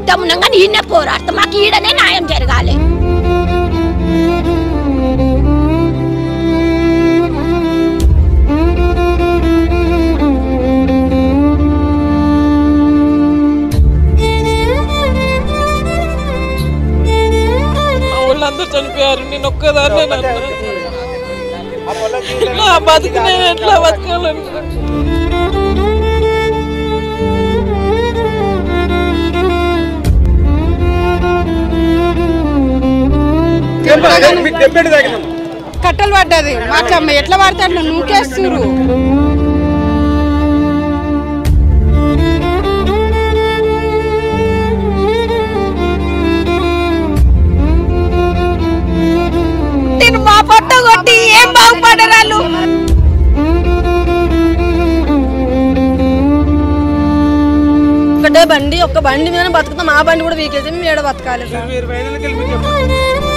సిద్ధం ఉన్నాం కానీ ఈయనే పోరాడతాం మాకు ఈడనే న్యాయం జరగాలి మా వాళ్ళందరూ చనిపోయారు నేను ఒక్కదాన్నే నన్ను నా బతుకు నేను ఎట్లా బతకాలని కట్టలు పడ్డది మాట్లమ్మ ఎట్లా పడతాడు నూకేస్తురు నేను మా పొట్ట కొట్టి ఏం బాగుపడరాలు ఒకటే బండి ఒక బండి మీద బతుకుతాం ఆ బండి కూడా వీకేసి మేము ఏడ బతకాలి సార్ ఇరవై ఐదేళ్ళకి వెళ్ళి మీకు ఎప్పుడు-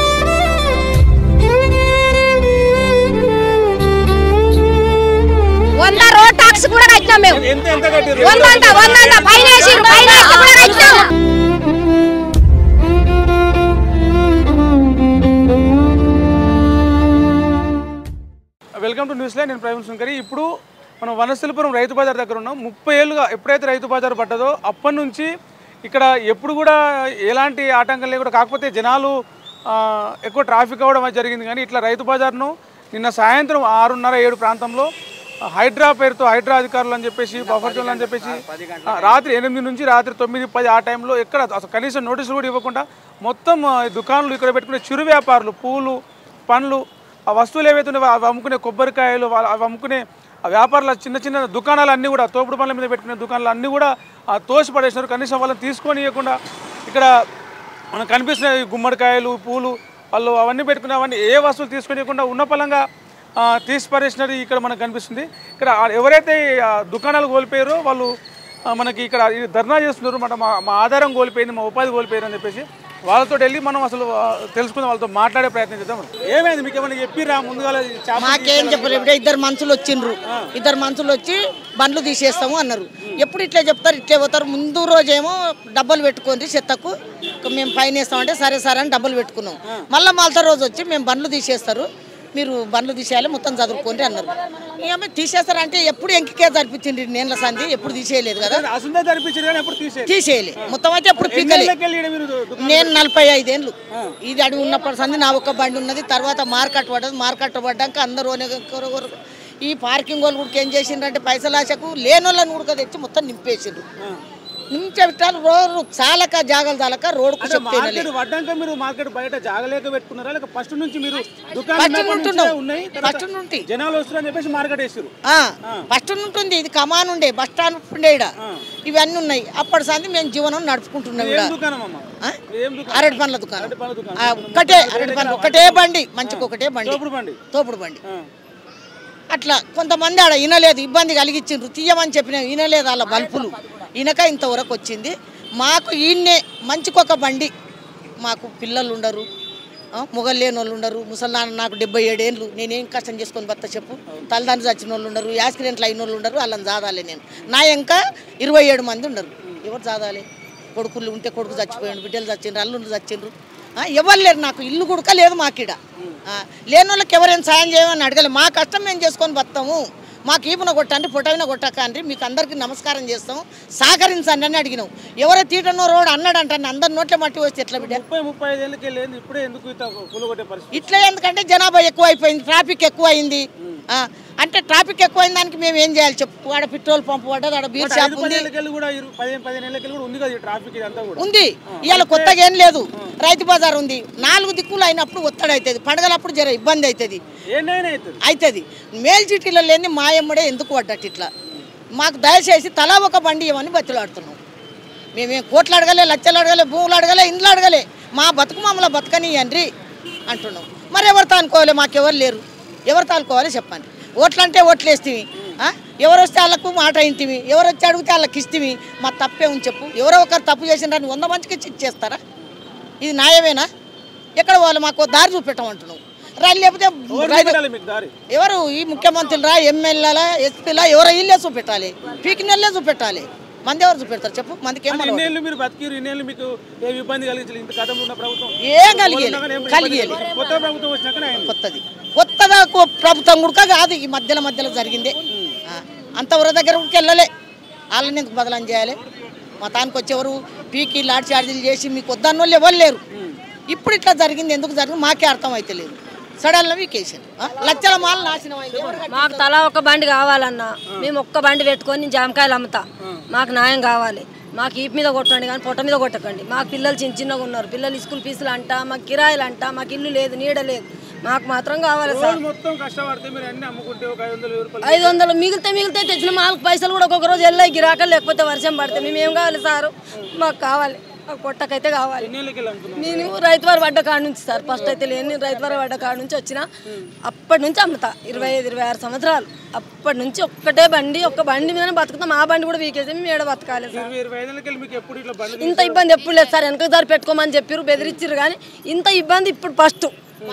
వంద రోడ్ టాక్స్ కూడా కట్టినాం మేము ఎంత ఎంత కట్టిర్రు? వంద అంట వంద అంట పైన వేసిర్రు, పైన వేసి కూడా కట్టినాం వెల్కమ్ టు న్యూస్ లైన్ నేను ప్రవీణ్ శంకరి ఇప్పుడు మనం వనస్థలిపురం రైతు బజార్ దగ్గర ఉన్నాం ముప్పై ఏళ్ళుగా ఎప్పుడైతే రైతు బజార్ పడ్డదో అప్పటి నుంచి ఇక్కడ ఎప్పుడు కూడా ఎలాంటి ఆటంకం లేకుండా కాకపోతే జనాలు ఆ, ఎక్కువ ట్రాఫిక్ అవ్వడం అది జరిగింది కానీ ఇట్లా రైతు బజార్ను నిన్న సాయంత్రం ఆరున్నర ఏడు ప్రాంతంలో హైడ్రా పేరుతో హైడ్రా అధికారులు అని చెప్పేసి బఫర్ జోన్లు అని చెప్పేసి ఆ, రాత్రి ఎనిమిది నుంచి రాత్రి తొమ్మిది పది ఆ టైంలో ఎక్కడ అసలు కనీసం నోటీసులు కూడా ఇవ్వకుండా మొత్తం ఆ, దుకాణాలు ఇక్కడ పెట్టుకునే చిరు వ్యాపారులు పూలు పండ్లు ఆ వస్తువులు ఏవైతే ఉన్నాయో అవి అమ్ముకునే కొబ్బరికాయలు వా- అవి అమ్ముకునే ఆ వ్యాపారుల చిన్న చిన్న దుకాణాలు అన్నీ కూడా తోపుడు పనుల మీద పెట్టుకునే దుకాణాలు అన్నీ కూడా ఆ, తోసి పడేసినారు కనీసం వాళ్ళని తీసుకొని ఇవ్వకుండా ఇక్కడ మనకు కనిపిస్తున్నాయి ఈ గుమ్మడికాయలు పూలు వాళ్ళు అవన్నీ పెట్టుకునే అవన్నీ ఏ వస్తువులు తీసుకొని ఇవ్వకుండా ఉన్న పలంగా ఆ, తీసి పడేసినది ఇక్కడ మనకు కనిపిస్తుంది ఇక్కడ ఆ ఎవరైతే ఆ దుకాణాలు కోల్పోయారో వాళ్ళు ఆ, మనకి ఇక్కడ ఈ ధర్నా చేస్తున్నారు మన మా మా ఆధారం కోల్పోయింది మా ఉపాధి కోల్పోయారు అని చెప్పేసి వాళ్ళతో వెళ్ళి మనం అసలు ఆ, తెలుసుకుందాం వాళ్ళతో మాట్లాడే ప్రయత్నం చేద్దాం ఏమైంది మీకు ఏమైనా చెప్పిరా ముందుగా మాకేం చెప్పలేదు ఇప్పుడే ఇద్దరు మనుషులు వచ్చిండ్రు ఇద్దరు మనుషులు వచ్చి బండ్లు తీసేస్తాము అన్నారు ఎప్పుడు ఇట్లే చెప్తారు ఇట్లే పోతారు ముందు రోజేమో డబ్బులు పెట్టుకోండి చెత్తకు ఇక మేము పైన వేస్తామంటే సరే సరే అని డబ్బులు పెట్టుకున్నాం మళ్ళీ మళ్ళీ రోజు వచ్చి మేము బండ్లు తీసేస్తారు మీరు బండ్లు తీసేయాలి మొత్తం చదువుకోండి అన్నారు ఏమో తీసేస్తారంటే ఎప్పుడు ఎంకికే జరిపించింది నేల సంధి ఎప్పుడు తీసేయలేదు కదా అసుందే జరిపించారు కానీ ఎప్పుడు తీసేది తీసేయలే మొత్తం అయితే ఎప్పుడు పీకలే వెళ్ళి ఈడ మీరు దు- నేను నలభై ఐదేళ్ళు ఇది అడిగి ఉన్నప్పటి సంది నా ఒక్క బండి ఉన్నది తర్వాత మార్కెట్ పడ్డది మార్కెట్ పడ్డాక అందరూ ఒనగ- ఒర- ఈ పార్కింగ్ వాళ్ళు కూడా ఏం చేసిండ్రంటే పైసలు ఆశకు లేని వాళ్ళని ఉడక తెచ్చి మొత్తం నింపేసిండ్రు నించే పెట్టాలి రోడ్డు చాలక జాగలు చాలక రోడ్డుకు చెప్తే మార్కెట్ వడ్డాక మీరు మార్కెట్ బయట జాగలేక పెట్టుకున్నారా లేక ఫస్ట్ నుంచి మీరు దుకాణం ఫస్ట్ ఉన్నప్పటి ఉంటున్నాం. నుంచే ఉన్నాయి తర్వాత ఫస్ట్ నుండి. జనాలు వస్తున్నారని చెప్పేసి మార్కెట్ వేసారు ఫస్ట్ ఉంటుంది ఇది కమాన్ ఉండే బస్ స్టాండ్ ఉండే ఈడ ఇవన్నీ ఉన్నాయి అప్పటి సంది మేము జీవనం నడుపుకుంటున్నాం ఏం ఈడ దుకాణం అమ్మ ఆ? ఏం దుకాణం అరటి పండ్ల దుకాణం అరటి పండ్ల దుకాణం. ఆ, ఒక్కటే అరటి పండ్ల ఒకటే బండి మంచికి ఒకటే బండి తోపుడు బండి తోపుడు బండి ఆ. అట్లా కొంతమంది ఆడ వినలేదు ఇబ్బంది కలిగించిండ్రు తీయమని చెప్పిన వినలేదు వాళ్ళ బల్పులు ఇనక ఇంతవరకు వచ్చింది మాకు ఈయన్నే మంచికొక బండి మాకు పిల్లలు ఉండరు ఆ, మొగలు లేని వాళ్ళు ఉండరు ముసల్దాన్ నాకు డెబ్బై ఏడేళ్ళు నేనేం కష్టం చేసుకొని బత్త చెప్పు తల్లిదండ్రులు చచ్చిన వాళ్ళు ఉండరు యాక్సిడెంట్లు అయిన వాళ్ళు ఉండరు వాళ్ళని జాదాలి నేను నా ఇంకా ఇరవై ఏడు మంది ఉండరు ఎవరు జాదాలి కొడుకులు ఉంటే కొడుకు చచ్చిపోయాడు బిడ్డలు చచ్చిండ్రు అల్లుండ్రు చచ్చిండ్రు ఆ, ఎవరు లేరు నాకు ఇల్లు గుడక లేదు మాకిడ ఆ, లేని వాళ్ళకి ఎవరైనా సాయం చేయమని అడగలేదు మా కష్టం మేము చేసుకొని బతాము మాకు ఈపున కొట్టండి పొటవిన కొట్టకండి మీకు అందరికీ నమస్కారం చేస్తాం సహకరించండి అని అడిగినాం ఎవరో తీటనో రోడ్ అన్నాడంటే అందరి నోట్ల మట్టి వస్తే ఎట్లా బిడ్డ ముప్పై ముప్పై ఐదు ఏళ్ళకి వెళ్ళేది ఇప్పుడే ఎందుకు ఇంత కూలగొట్టే పరిస్థితి ఇట్లా ఎందుకంటే జనాభా ఎక్కువ అయిపోయింది ట్రాఫిక్ ఎక్కువ అయింది ఆ, అంటే ట్రాఫిక్ ఎక్కువ అయిన దానికి మేము ఏం చేయాలి చెప్పు ఆడ పెట్రోల్ పంప్ పడ్డది ఆడ బీర్ షాప్ ఐదు ఉంది పదేళ్ళకి వెళ్ళి కూడా ఇరు- పదిహేను పదిహేను ఏళ్ళకి వెళ్ళి కూడా ఉంది కదా ఈ ట్రాఫిక్ ఇదంతా కూడా ఉంది ఇవాళ కొత్తగా ఏం లేదు రైతు బజార్ ఉంది నాలుగు దిక్కులు అయినప్పుడు ఒత్తిడి అవుతుంది పండగలప్పుడు జర ఇబ్బంది అవుతుంది ఏంటైనా అవుతుంది అవుతుంది మేల్ చిటీలో లేని మాయమ్మడే ఎందుకు పడ్డట్టు ఇట్లా మాకు దయచేసి తలా ఒక బండి ఇవ్వని బతులాడుతున్నాం మేమేం కోట్లు అడగలే లక్షలు అడగలే భూములు అడగలే ఇండ్లు అడగలే మా బతుకు మమ్మల్ని బతకనియండ్రి అంటున్నాం మరి ఎవరితో అనుకోవాలి మాకెవరు లేరు ఎవరితో అనుకోవాలి చెప్పండి ఓట్లు అంటే ఓట్లు వేస్తేవి ఆ? ఎవరు వస్తే వాళ్ళకు మాట ఇంటివి ఎవరు వచ్చి అడిగితే వాళ్ళకి ఇస్తేవి మా తప్పే ఉంది చెప్పు ఎవరో ఒకరు తప్పు చేసిండ్రని వంద మందికి ఇచ్చి ఇచ్చేస్తారా ఇది న్యాయమేనా ఎక్కడ వాళ్ళు మాకు దారి చూపెట్టమంటున్నావు రైలు లేకపోతే ఎవరు రైలు చూపెట్టాలి మీకు దారి ఎవరు ఈ ముఖ్యమంత్రులరా ఎమ్మెల్యేల ఎస్పీలా ఎవరో ఇల్లే చూపెట్టాలి పీకినెల్లే చూపెట్టాలి మంది ఎవరు చూపెడతారు చెప్పు మందికి ఏం మనవడు? ఇన్నేళ్ళు మీరు బతికిరు ఇన్నేళ్ళు మీకు ఏమి ఇబ్బంది కలిగించలేదు ఇంత గతంలో ఉన్న ప్రభుత్వం ఏం కలిగేది ఏం ఇబ్బంది కలిగేది కలిగించలేదు. కొత్త ప్రభుత్వం వచ్చినాకనే అయింది కొత్తది కొత్తగా కొ- ప్రభుత్వం కూడా కాదు ఈ మధ్యలో మధ్యలో జరిగిందే ఆ, అంతవరకు దగ్గర కూడా వెళ్ళలే వాళ్ళని ఎందుకు బదలం చేయాలి మతానికి వచ్చేవారు పీకి లాడ్ ఛార్జీలు చేసి మీకు వద్దన్న వాళ్ళు ఎవరు లేరు ఇప్పుడు ఇట్లా జరిగింది ఎందుకు జరిగింది మాకే అర్థం అయితే లేదు సడన్గా వీకేసారు లక్షల మాల నాశనం అయింది ఎవరు కట్టించారు? మాకు తలా ఒక్క బండి కావాలన్నా మేము ఒక్క బండి పెట్టుకొని నేను జామకాయలు అమ్ముతా మాకు న్యాయం కావాలి మాకు ఈపు మీద కొట్టండి కానీ పొట్ట మీద కొట్టకండి మాకు పిల్లలు చిన్న చిన్నగా ఉన్నారు పిల్లలు స్కూల్ ఫీజులు అంట మాకు కిరాయిలు అంట మాకు ఇల్లు లేదు నీడ లేదు మాకు మాత్రం కావాలి సార్ రోజు మొత్తం కష్టపడితే మీరు అన్ని అమ్ముకుంటే ఒక ఐదు వందల వెయ్యి రూపాయలు ఐదు వందలు మిగిలితే మిగిలితే తెచ్చిన మాకు పైసలు కూడా ఒక్కొక్క రోజు వెళ్ళాయి గిరాకలు లేకపోతే వర్షం పడితే మేము ఏం కావాలి సారు మాకు కావాలి మాకు పొట్టకైతే కావాలి ఎన్నేళ్ళకి వెళ్ళి అమ్ముతున్నాం నేను రైతు వారి పడ్డ కాడ నుంచి సార్ ఫస్ట్ అయితే లేని నేను రైతు వారి పడ్డ కాడ నుంచి వచ్చిన అప్పటి నుంచి అమ్ముతా ఇరవై ఐదు ఇరవై ఆరు సంవత్సరాలు అప్పటి నుంచి ఒక్కటే బండి ఒక్క బండి మీద బతుకుతాం ఆ బండి కూడా వీకేసి మేము ఏడ బతకాలి సార్ ఇరవై ఇరవై ఐదేళ్ళకి వెళ్ళి మీకు ఎప్పుడు ఇట్లా బండి ఇంత ఇబ్బంది ఎప్పుడు లేదు సార్ వెనక దారి పెట్టుకోమని చెప్పారు బెదిరించారు కానీ ఇంత ఇబ్బంది ఇప్పుడు ఫస్ట్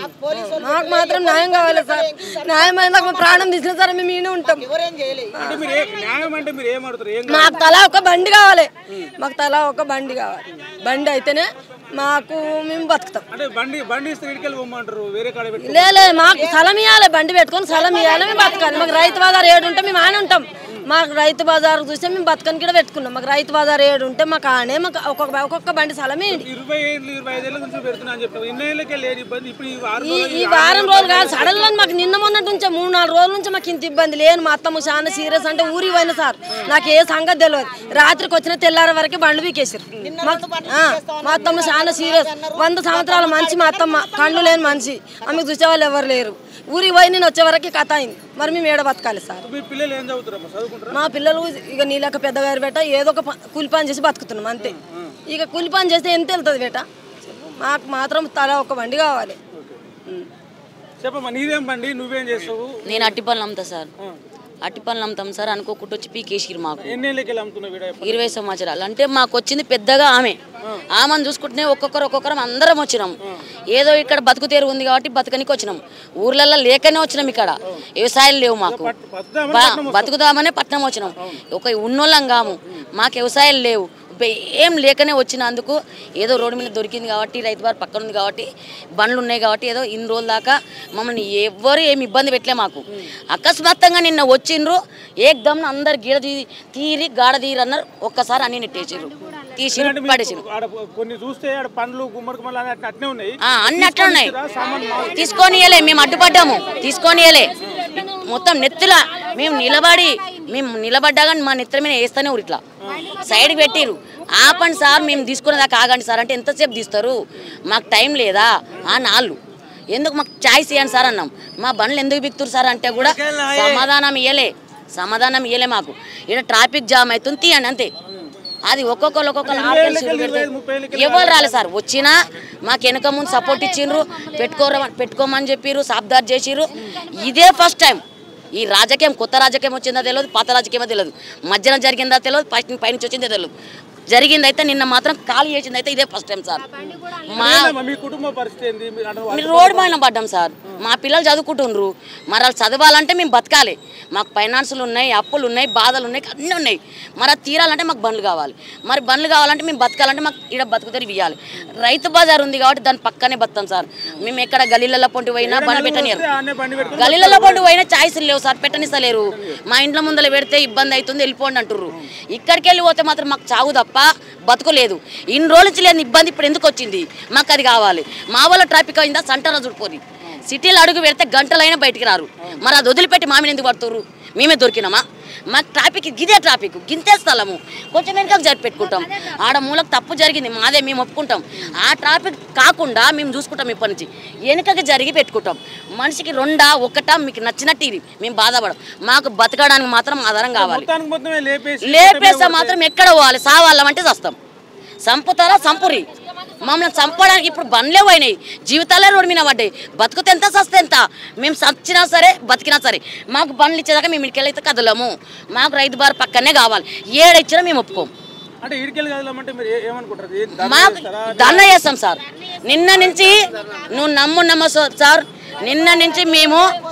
మాకు మాత్రం న్యాయం కావాలి సార్ న్యాయం అయినా మా ప్రాణం తీసిన సరే మేము ఈయన ఉంటాం ఎవరేం చేయలేదు అంటే మీరు ఏ- న్యాయం అంటే మీరు ఏం అడుగుతారు ఏం మాకు తలా ఒక బండి కావాలి మాకు తలా ఒక బండి కావాలి బండి అయితేనే మాకు మేము బతుకుతాం అంటే బండి బండి ఇస్తే ఇడికెళ్ళి పోమంటారు వేరే కాడ పెట్టి లేలే మాకు స్థలం ఇవ్వాలి బండి పెట్టుకొని స్థలం ఇవ్వాలి మేము బతకాలి మాకు రైతు బజార్ ఏడు ఉంటే మేము ఆనే ఉంటాం మాకు రైతు బజార్ చూస్తే మేము బతకని కూడా పెట్టుకున్నాం మాకు రైతు బజార్ ఏడు ఉంటే మాకు ఆనే మాకు ఒక్కొక్క ఒక్కొక్క బండి స్థలం ఇవ్వండి ఇరవై ఏళ్ళు ఇరవై ఐదేళ్ళ నుంచి పెడుతున్నా అని చెప్పారు ఇన్నేళ్ళకే లేని ఇబ్బంది ఇప్పుడు ఈ వారం ఈ రోజులు ఈ వారం రోజులు కాదు సడన్ గా మాకు నిన్న మొన్నటి నుంచే మూడు నాలుగు రోజుల నుంచి మాకు ఇంత ఇబ్బంది లేను మా అత్తమ్మ చాలా సీరియస్ అంటే ఊరికి పోయిన సార్ నాకు ఏ సంగతి తెలియదు రాత్రికి వచ్చిన తెల్లారి వరకు బండ్లు పీకేసారు మాకు- ఆ, మా అత్తమ్మ చాలా సీరియస్ వంద సంవత్సరాల మంచి మా అత్తమ్మ కళ్ళు లేని మనిషి ఆమెకు చూసే వాళ్ళు ఎవరు లేరు ఊరికి పోయి నేను వచ్చే వరకు కథ అయింది మరి మేము ఏడ బతకాలి సార్ మీ పిల్లలు ఏం చదువుతారమ్మా చదువుకుంటారా మా పిల్లలు ఇక నీళ్ళక పెద్దగారు బేట ఏదో ఒక ప- కూలి పని చేసి బతుకుతున్నాం అంతే ఇక కూలి పని చేస్తే ఎంత వెళ్తుంది బేట మాకు మాత్రం తల ఒక బండి కావాలి ఉం. చెప్పమ్మా నీదేం బండి నువ్వేం చేస్తావు నేను అట్టి పనులు అమ్ముతా సార్ అట్టి పనులు అమ్ముతాం సార్ అనుకోకుండా వచ్చి పీకేసిరు మాకు ఎన్నేళ్ళకి వెళ్ళి అమ్ముతున్నావు వీడ ఇరవై సంవత్సరాలు అంటే మాకు వచ్చింది పెద్దగా ఆమె ఆమెను చూసుకుంటే ఒక్కొక్కరు ఒక్కొక్కరం అందరం వచ్చినాం ఏదో ఇక్కడ బతుకు తెరువు ఉంది కాబట్టి బతకనికి వచ్చినాం ఊర్లలో లేకనే వచ్చినాం ఇక్కడ వ్యవసాయాలు లేవు మాకు బతుకుదామని బా- బతుకుదామనే పట్నం వచ్చినాం ఒక ఉన్నోళ్ళం కాము మాకు వ్యవసాయాలు లేవు బె- ఏం లేకనే వచ్చినందుకు ఏదో రోడ్డు మీద దొరికింది కాబట్టి రైతు బార్ పక్కన ఉంది కాబట్టి బండ్లు ఉన్నాయి కాబట్టి ఏదో ఇన్ని రోజుల దాకా మమ్మల్ని ఎవ్వరు ఏమి ఇబ్బంది పెట్టలే మాకు అకస్మాత్తుగా నిన్న వచ్చిండ్రు ఏకదమ్ అందరు గీడ తీ- తీరి గాడ తీరి అన్నారు ఒక్కసారి అన్ని నెట్టేసిర్రు తీసిరు పడేసిరు ఆడ కొన్ని చూస్తే ఆడ పండ్లు గుమ్మడికి మళ్ళీ అట్లా అట్నే ఉన్నాయి ఆ, అన్ని అట్లా ఉన్నాయి సామాన్ తీసుకొనియలే మేము అడ్డుపడ్డాము తీసుకొనియలే మొత్తం నెత్తుల మేము నిలబడి మేము నిలబడ్డా కానీ మా నెత్తుల మీద వేస్తూనే ఊరు ఇట్లా సైడ్కి పెట్టిరు ఆపండి సార్ మేము తీసుకునేదాకా ఆగండి సార్ అంటే ఎంతసేపు తీస్తారు మాకు టైం లేదా ఆ నాళ్ళు ఎందుకు మాకు ఛాయిస్ ఇవ్వండి సార్ అన్నాం మా బండ్లు ఎందుకు బిక్తురు సార్ అంటే కూడా సమాధానం ఇయ్యలే సమాధానం ఇయ్యలే మాకు ఇక్కడ ట్రాఫిక్ జామ్ అవుతుంది తీయండి అంతే అది ఒక్కొక్కరు ఒక్కొక్కరు ఆపేసి ముప్పై పెడితే ఏళ్ళకి ఎవరు రాలేదు సార్ వచ్చినా మాకు వెనక ముందు సపోర్ట్ ఇచ్చిండ్రు పెట్టుకోర పెట్టుకోమని చెప్పిర్రు సాబ్దార్ చేసిర్రు ఇదే ఫస్ట్ టైం ఈ రాజకీయం కొత్త రాజకీయం వచ్చిందో తెలియదు పాత రాజకీయమో తెలియదు మధ్యన జరిగిందా తెలియదు పై- పైనుంచి వచ్చిందో తెలియదు జరిగిందైతే నిన్న మాత్రం ఖాళీ చేసింది అయితే ఇదే ఫస్ట్ టైం సార్ మా ఏందమ్మా, మీ కుటుంబ పరిస్థితి ఏంది మీరు అంటే మీరు రోడ్డు పైన పడ్డాం సార్ మా పిల్లలు చదువుకుంటుండ్రు మరి వాళ్ళు చదవాలంటే మేము బతకాలి మాకు ఫైనాన్సులు ఉన్నాయి అప్పులు ఉన్నాయి బాధలు ఉన్నాయి అన్నీ ఉన్నాయి మరి అది తీరాలంటే మాకు బండ్లు కావాలి మరి బండ్లు కావాలంటే మేము బతకాలంటే మాకు ఇక్కడ బతుకుతారు ఇవ్వాలి రైతు బజార్ ఉంది కాబట్టి దాని పక్కనే బతాం సార్ మేము ఎక్కడ గలీలలో పొంటి పోయినా బండ్లు పెట్టనియరు ఆడనే బండి పెట్టుకుని గలీలలో పొంటి పోయినా ఛాయిస్లు లేవు సార్ పెట్టనిస్తలేరు మా ఇంట్లో ముందర పెడితే ఇబ్బంది అవుతుంది వెళ్ళిపోండి అంటుర్రు ఇక్కడికి వెళ్ళి పోతే మాత్రం మాకు చావు తప్ప బతుకులేదు ఇన్ని రోజుల నుంచి లేని ఇబ్బంది ఇప్పుడు ఎందుకు వచ్చింది మాకు అది కావాలి మా వల్ల ట్రాఫిక్ అయిందా సంటరా చూడిపోది సిటీలో అడుగు పెడితే గంటలైనా బయటికి రారు మరి అది వదిలిపెట్టి మామిని ఎందుకు పడుతుర్రు మేమే దొరికినామా మాకు ట్రాఫిక్ గిదే ట్రాఫిక్ గింతే స్థలము కొంచెం వెనకకు జరిపి పెట్టుకుంటాం ఆడ మూలకు తప్పు జరిగింది మాదే మేము ఒప్పుకుంటాం ఆ ట్రాఫిక్ కాకుండా మేము చూసుకుంటాం ఇప్పటి నుంచి వెనుకకి జరిగి పెట్టుకుంటాం మనిషికి రెండా ఒకటా మీకు నచ్చినట్టు ఇది మేము బాధపడం మాకు బతకడానికి మాత్రం ఆధారం కావాలి మొత్తానికి మొత్తమే లేపేసి లేపేస్తే మాత్రం ఎక్కడ పోవాలి సావాళ్ళమంటే చస్తాం చంపుతారా చంపురి మమ్మల్ని చంపడానికి ఇప్పుడు బండ్లే పోయినాయి జీవితాలే రోడ్డు మీద పడ్డాయి బతుకుతే ఎంత సస్తే ఎంత మేము చచ్చినా సరే బతికినా సరే మాకు బండ్లు ఇచ్చేదాకా మేము ఇక్కడికి కదలము మాకు రైతు బార్ పక్కనే కావాలి ఏడిచ్చినా మేము ఒప్పుకోం అంటే ఇడికెళ్ళి కదలమంటే మీరు ఏ- ఏమనుకుంటారు ఏం దండ మాకు చేస్తారా? దండ చేస్తాం సార్ నిన్న నుంచి నువ్వు నమ్ము నమ్మ సార్ నిన్న నుంచి మేము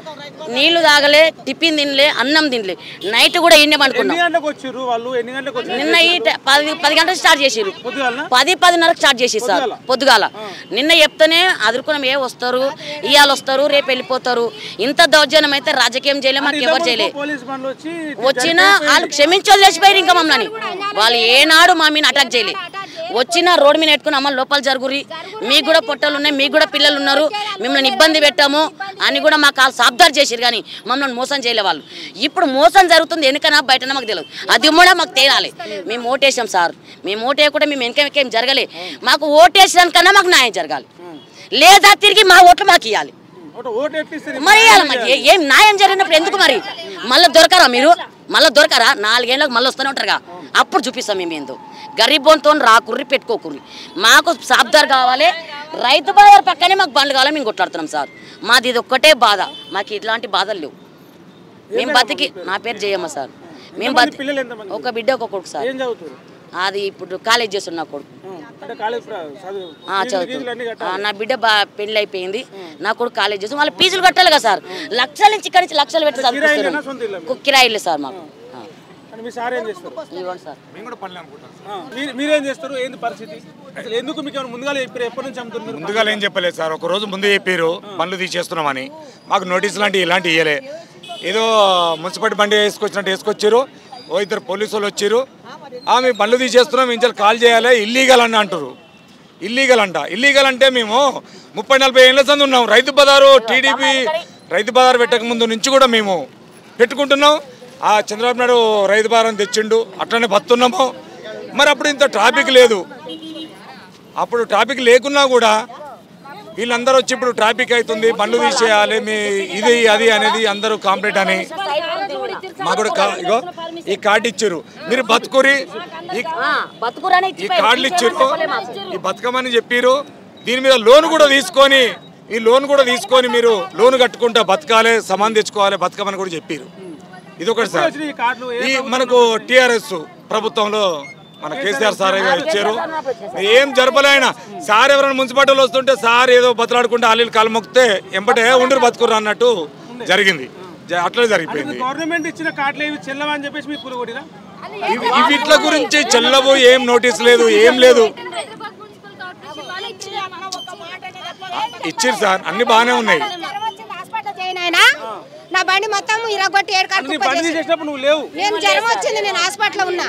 నీళ్లు తాగలే టిఫిన్ తినలే అన్నం తినలే నైట్ కూడా ఈయనే ఎన్ని పండుకున్నాం గంటలకు వచ్చిర్రు వాళ్ళు ఎన్ని గంటలకు వచ్చారు నిన్న ఈ ట- పది పది గంటలకు స్టార్ట్ చేసిర్రు పొద్దుగాలనా? పది పదిన్నరకు స్టార్ట్ చేసి సార్ పొద్దుగాల నిన్న చెప్తేనే అదురుకున్నాం ఏ వస్తారు ఇవాళ వస్తారు రేపు వెళ్ళిపోతారు ఇంత దౌర్జన్యం అయితే రాజకీయం చేయలే మాకు ఎవరు చేయలే పోలీస్ బండ్లు వచ్చి వచ్చిన వాళ్ళు క్షమించోళ్ళు లేచిపోయారు ఇంకా మమ్మల్ని వాళ్ళు ఏనాడు మా మీద అటాక్ చేయలే వచ్చిన రోడ్డు మీద పెట్టుకుని అమ్మ లోపల జరుగురి మీకు కూడా పొట్టలు ఉన్నాయి మీకు కూడా పిల్లలు ఉన్నారు మిమ్మల్ని ఇబ్బంది పెట్టాము అని కూడా మాకు వాళ్ళు సాబ్దార్ చేసిరు కానీ మమ్మల్ని మోసం చేయలే వాళ్ళు ఇప్పుడు మోసం జరుగుతుంది వెనుకనా బయటనా మాకు తెలియదు అది కూడా మాకు తేలాలి మేము ఓటేసాం సార్ మేము ఓటేయకుండా మేము వెనక వెనకేం జరగలే మాకు ఓటేసానికన్నా మాకు న్యాయం జరగాలి లేదా తిరిగి మా ఓట్లు మాకు ఇవ్వాలి ఒకటి ఓటు ఎట్టిస్తారు మరి ఇవ్వాలి మరి ఏ- ఏం న్యాయం జరిగినప్పుడు ఎందుకు మరి మళ్ళీ దొరకరా మీరు మళ్ళీ దొరకరా నాలుగేళ్ళకి మళ్ళీ వస్తూనే ఉంటారుగా అప్పుడు చూపిస్తాం మేము ఏందో గరీబోన్తో రాకుర్రి పెట్టుకోకుర్రి మాకు సాబ్దార్ కావాలి రైతు బజార్ పక్కనే మాకు బండ్లు కావాలి మేము కొట్లాడుతున్నాం సార్ మాది ఇది ఒక్కటే బాధ మాకు ఇట్లాంటి బాధలు లేవు మేము బతికి నా పేరు జయమ్మ సార్ మేము బతి పిల్లలు ఎంతమంది ఒక బిడ్డ ఒక కొడుకు సార్ ఏం చదువుతారు అది ఇప్పుడు కాలేజ్ చేస్తున్న కొడుకు ఆ, అంటే కాలేజ్ ప్ర- చదువు ఆ, ఫీజులు చదువుతుంది గీజులు అన్ని ఆ, కట్టాలి నా బిడ్డ బా పెళ్లి అయిపోయింది నా కొడుకు కాలేజ్ చేస్తుంది వాళ్ళ ఫీజులు కట్టాలి కదా సార్ లక్షల నుంచి ఇక్కడి నుంచి లక్షలు పెట్టి కిరాయిలేనా, సొంత ఇల్లా చదివిస్తున్నాం కిరాయిలే సార్ మాకు ఆ. అని మీ సార్ ఏం చేస్తారు ఇదిగోండి సార్ ఆ, మీరు మీరేం చేస్తారు ఏంది పరిస్థితి అసలు ఎందుకు మీకు ఏమైనా ముందుగా చెప్పారు ఎప్పటి నుంచి అమ్ముతున్నారు ముందుగా ఏం చెప్పలేదు సార్ ఒక రోజు ముందు చెప్పారు బండ్లు తీసేస్తున్నామని మాకు నోటీస్ లాంటివి ఇలాంటివి ఇవ్వలే ఏదో మున్సిపాలిటీ బండి వేసుకొచ్చినట్టు వేసుకొచ్చారు ఓ ఇద్దరు పోలీసు వాళ్ళు వచ్చారు ఆమె బండ్లు తీసేస్తున్నాం ఇంచాలి కాల్ చేయాలి ఇల్లీగల్ అని అంటారు ఇల్లీగల్ అంట ఇల్లీగల్ అంటే మేము ముప్పై నలభై ఏళ్ళ సంది ఉన్నాం రైతు బజారు టీడీపీ రైతు బజారు పెట్టక ముందు నుంచి కూడా మేము పెట్టుకుంటున్నాం ఆ చంద్రబాబు నాయుడు రైతు బజారం తెచ్చిండు అట్లనే బతున్నాము మరి అప్పుడు ఇంత ట్రాఫిక్ లేదు అప్పుడు ట్రాఫిక్ లేకున్నా కూడా వీళ్ళందరూ వచ్చి ఇప్పుడు ట్రాఫిక్ అవుతుంది బండ్లు తీసేయాలి మీ ఇది అది అనేది అందరూ కాంప్లీట్ అని మాకు కూడా కా- ఇగో ఈ కార్డు ఇచ్చారు మీరు బతుకురి ఈ బతుకురానే ఈ కార్డులు ఇచ్చారు ఈ బతుకమని చెప్పారు దీని మీద లోన్ కూడా తీసుకొని ఈ లోన్ కూడా తీసుకొని మీరు లోన్ కట్టుకుంటా బతకాలి సమాన్ తెచ్చుకోవాలి బతకమని కూడా చెప్పారు ఇది ఒకటి సార్ వచ్చినాయి ఈ కార్డులు ఏ ఈ మనకు టిఆర్ఎస్ ప్రభుత్వంలో మన కేసీఆర్ సార్ గారు ఇచ్చారు ఏం జరపలే ఆయన సార్ ఎవరైనా మున్సిపాలిటీలో వస్తుంటే సార్ ఏదో బతలాడుకుంటే ఆలీలు కాలు మొక్కితే ఎంబటే ఉండి బతుకుర్రు అన్నట్టు జరిగింది జ- అట్లే జరిగిపోయింది గవర్నమెంట్ ఇచ్చిన కార్డులు ఏవి చెల్లవా అని చెప్పేసి మీకు పురుగొడినా ఇవి ఇవి వీట్ల గురించి చెల్లవు ఏం నోటీస్ లేదు ఏం లేదు ఇచ్చిర్రు సార్ అన్ని బాగానే ఉన్నాయి హాస్పిటల్ చేయను ఆయన నా బండి మొత్తం ఇరగొట్టి ఏడు నీ కడుపు బండి తీసేసినప్పుడు నువ్వు లేవు నేను జ్వరం వచ్చింది నేను హాస్పిటల్ ఉన్నా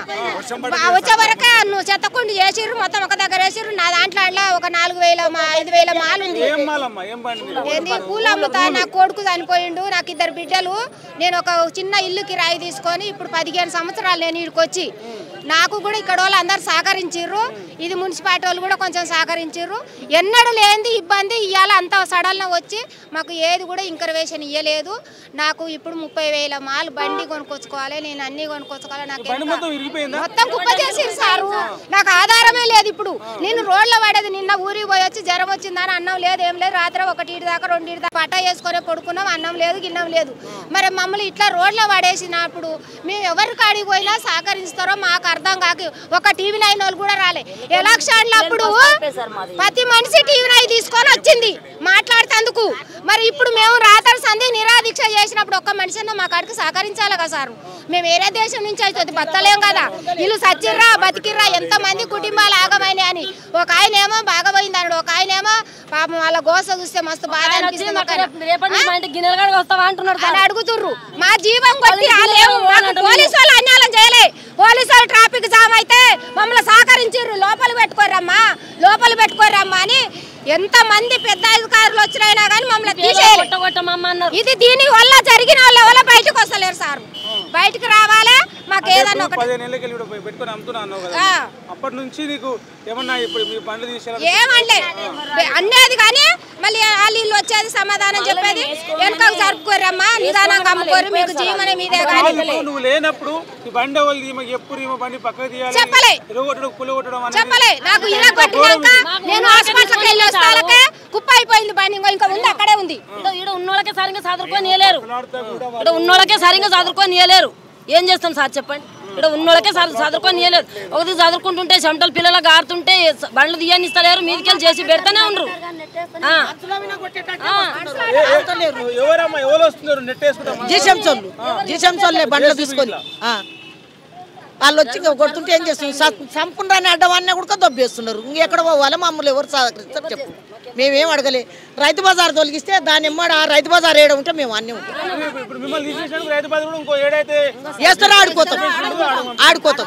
ఆ వచ్చే వరకే నువ్వు చెత్తకుండి చేసిర్రు మొత్తం ఒక దగ్గర వేసిర్రు నా దాంట్లో అట్లా ఒక నాలుగు వేల మా ఐదు వేల మాలు ఉంది ఏం మాలమ్మా ఏం బండి నీది? ఏంది పూలు అమ్ముతా నా కొడుకు చనిపోయిండు నాకు ఇద్దరు బిడ్డలు నేను ఒక చిన్న ఇల్లు కిరాయి తీసుకొని ఇప్పుడు పదిహేను సంవత్సరాలు నేను ఇక్కడికి వచ్చి నాకు కూడా ఇక్కడ వాళ్ళు అందరు సహకరించిర్రు ఇది మున్సిపాలిటీ వాళ్ళు కూడా కొంచెం సహకరించిర్రు ఎన్నడూ లేనిది ఇబ్బంది ఇవాళ అంత సడల్న వచ్చి మాకు ఏది కూడా ఇంకర్వేషన్ ఇవ్వలేదు నాకు ఇప్పుడు ముప్పై వేల మాలు బండి కొనుక్కొచ్చుకోవాలి నేను అన్ని కొనుక్కొచ్చుకోవాలి నాకు బండి ఎంత- మొత్తం విరిగిపోయిందా మొత్తం కుప్ప చేసిరు సారు నాకు ఆధారమే లేదు ఇప్పుడు నేను రోడ్ల పడేది నిన్న ఊరికి పోయి వచ్చి జ్వరం వచ్చిందని అన్నం లేదు ఏం లేదు రాత్రి ఒకటి దాకా రెండు దాకా పట్టా వేసుకొని పడుకున్నాం అన్నం లేదు గిన్నం లేదు మరి మమ్మల్ని ఇట్లా రోడ్ల పడేసినప్పుడు మేము ఎవరి కాడికి పోయినా సహకరిస్తారో మాకు అర్థం కాక ఒక టీవీ నైన్ వాళ్ళు కూడా రాలే ఎలక్షన్లు అప్పుడు ప్రతి మనిషి టీవీ నైన్ తీసుకొని వచ్చింది మాట్లాడుతందుకు మరి ఇప్పుడు మేము రాత్రి సంధి నిరాదీక్ష చేసినప్పుడు ఒక్క మనిషిని మా కాడికి సహకరించాలి కదా సారు మేము వేరే దేశం నుంచి అయితే బతలేం కదా వీళ్ళు సచ్చిర్రా బతికిర్రా ఎంత మంది కుటుంబాలు ఆగమైనాయి అని ఒక ఆయన ఏమో బాగపోయింది అన్నాడు ఒక ఆయన ఏమో పాపం వాళ్ళ గోస చూస్తే మస్తు బాధ అనిపిస్తుంది ఒక ఆయన. రేపటి నుంచి మా ఇంటికి గిన్నెలు కాడికి వస్తావా అంటున్నాడు అని సార్. అడుగుతుర్రు మా జీవం కొట్టి వాళ్ళు వాళ్ళేమో జీవం మాకు అంటారు. పోలీసు వాళ్ళు అన్యాయం చేయలే పోలీసు వాళ్ళు ట్రాఫిక్ జామ్ అయితే మమ్మల్ని సహకరించారు లోపల పెట్టుకోరమ్మా లోపల పెట్టుకోరమ్మా అని ఎంత మంది పెద్ద అధికారులు వచ్చినైనా కానీ మమ్మల్ని తీసేయలే కొట్ట కొట్టమమ్మ అన్నారు ఇది దీని వల్ల జరిగిన వాళ్ళు ఎవరో బయటకు వస్తలేరు సార్ బయటకు రావాలే మాకు ఏదన్నా ఒకటి పదిహేను ఏళ్ళకి వెళ్ళి ఇక్కడ పెట్టుకొని అమ్ముతున్నా అన్నావు కదా ఆ. అప్పటి నుంచి నీకు ఏమన్నా ఇప్పుడు మీ బండ్లు తీసేయాలి ఏమంటే అన్నేది కానీ మళ్ళీ వాళ్ళు వీళ్ళు వచ్చేది సమాధానం చెప్పేది వెనకకు జరుపుకోరమ్మా నిదానంగా అమ్ముకోరు మీకు జీవనం మీదే కానీ నువ్వు లేనప్పుడు ఈ బండి వాళ్ళు ఈమె ఎప్పుడు ఈమె బండి పక్కకు తీయాలి చెప్పలే. ఎరగొట్టడం పులి కొట్టడం అనేది చెప్పలే నాకు ఇలా కొట్టినాక నేను హాస్పిటల్కి వెళ్ళి వస్తాలకే కుప్ప అయిపోయింది బండి ఇంకో ఇంకా ఉంది అక్కడే ఉంది ఈడ- ఈడ ఉన్నోళ్ళకే సరిగ్గా చదువుకొని ఇవ్వలేరు ఇక్కడ ఉన్నోళ్ళకే సరిగ్గా చదువుకొని ఇవ్వలేరు ఏం చేస్తాం సార్ చెప్పండి ఇక్కడ ఉన్నోళ్ళకే చదువు చదువుకొని ఇవ్వలేదు ఒకటి చదువుకుంటుంటే చెమటలు పిల్లలు గారుతుంటే బండ్లు తీయని ఇస్తలేరు మీదికెళ్ళి చేసి పెడతానే ఉండరు ఆ. ఆ. ఎవరమ్మా ఎవరు వస్తున్నారు నెట్ వేసుకుంటామా జీశంసోళ్ళు జీశంసోళ్ళే బండ్లు తీసుకొని ఆ. వాళ్ళు వచ్చి ఇంకా కొడుతుంటే ఏం చేస్తున్నారు సంపుండ్రాని అడ్డవాన్ని కూడా దొబ్బేస్తున్నారు ఇంకెక్కడ పోవాలి మమ్మల్ని ఎవరు సహకరిస్తారు చెప్పు మేమేం అడగలే రైతు బజార్ తొలగిస్తే దాని ఎమ్మడ ఆ రైతు బజార్ ఏడ ఉంటే మేము అన్నీ ఉంటాం ఇప్పుడు మిమ్మల్ని తీసేసినందుకు రైతు బాధ కూడా ఇంకో ఏడైతే వేస్తారో ఆడుకోతాం ఆడుకోతాం